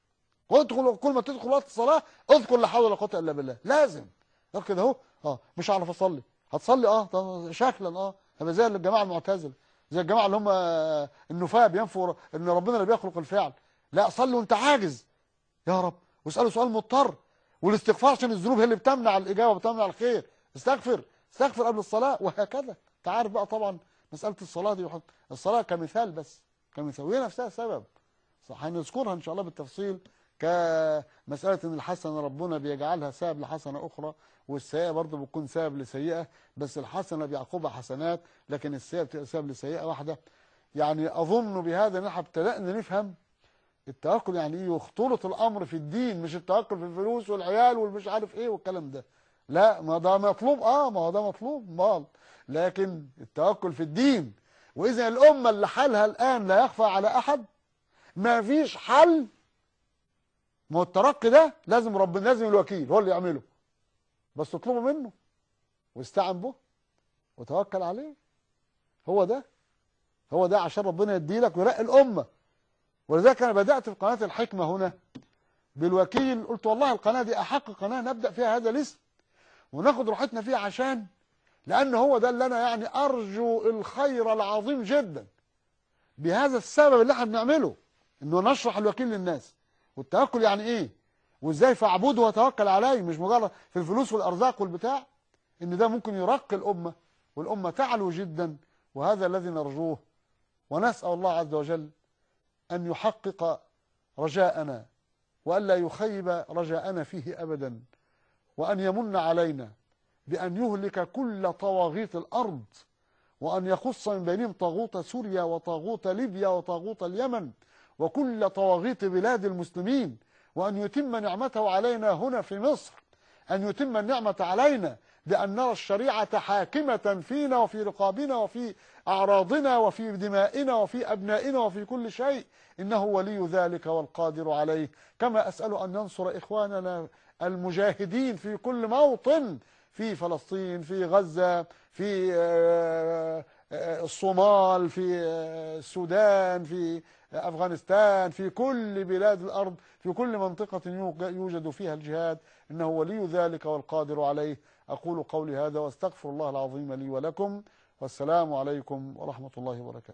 وادخل كل ما تدخل وقت الصلاه اذكر لا حول ولا قوه الا بالله لازم غير كده اهو اه مش هعرف اصلي هتصلي اه طب شكلا اه هبقى زي الجماعه المعتزله زي الجماعه اللي هم آه، النفاة بينفوا ان ربنا اللي بيخلق الفعل لا صلي وانت عاجز يا رب واساله سؤال مضطر والاستغفار عشان الذنوب هي اللي بتمنع الاجابه وبتمنع الخير استغفر استغفر قبل الصلاه وهكذا انت عارف بقى طبعا مساله الصلاه دي وحط الصلاه كمثال بس كمثال وهي نفسها سبب صح هنذكرها ان شاء الله بالتفصيل كمساله ان الحسنه ربنا بيجعلها سبب لحسنه اخرى والسيئه برضه بتكون سبب لسيئه بس الحسنه بيعقبها حسنات لكن السيئه بتبقى سبب لسيئه واحده يعني اظن بهذا ان احنا ابتدانا نفهم التوكل يعني ايه يختلط الامر في الدين مش التوكل في الفلوس والعيال والمش عارف ايه والكلام ده لا ما ده مطلوب اه ما هو ده مطلوب مال لكن التوكل في الدين واذا الامه اللي حالها الان لا يخفى على احد ما فيش حل ما هو الترقي ده لازم ربنا لازم الوكيل هو اللي يعمله بس اطلبه منه واستعن به وتوكل عليه هو ده هو ده عشان ربنا يديلك ويرقي الامه ولذلك انا بدات في قناه الحكمه هنا بالوكيل قلت والله القناه دي احق قناه نبدا فيها هذا الاسم وناخد راحتنا فيها عشان لان هو ده اللي انا يعني ارجو الخير العظيم جدا بهذا السبب اللي احنا بنعمله انه نشرح الوكيل للناس والتوكل يعني ايه وازاي فاعبده وتوكل عليه مش مجرد في الفلوس والارزاق والبتاع ان ده ممكن يرقي الامه والامه تعلو جدا وهذا الذي نرجوه ونسال الله عز وجل ان يحقق رجاءنا والا يخيب رجاءنا فيه ابدا وان يمن علينا بان يهلك كل طواغيت الارض وان يخص من بينهم طاغوت سوريا وطاغوت ليبيا وطاغوت اليمن وكل طواغيت بلاد المسلمين وأن يتم نعمته علينا هنا في مصر أن يتم النعمة علينا بأن نرى الشريعة حاكمة فينا وفي رقابنا وفي أعراضنا وفي دمائنا وفي أبنائنا وفي كل شيء إنه ولي ذلك والقادر عليه كما أسأل أن ينصر إخواننا المجاهدين في كل موطن في فلسطين في غزة في آه، آه، الصومال في آه، السودان في أفغانستان في كل بلاد الأرض في كل منطقة يوج- يوجد فيها الجهاد إنه ولي ذلك والقادر عليه أقول قولي هذا وأستغفر الله العظيم لي ولكم والسلام عليكم ورحمة الله وبركاته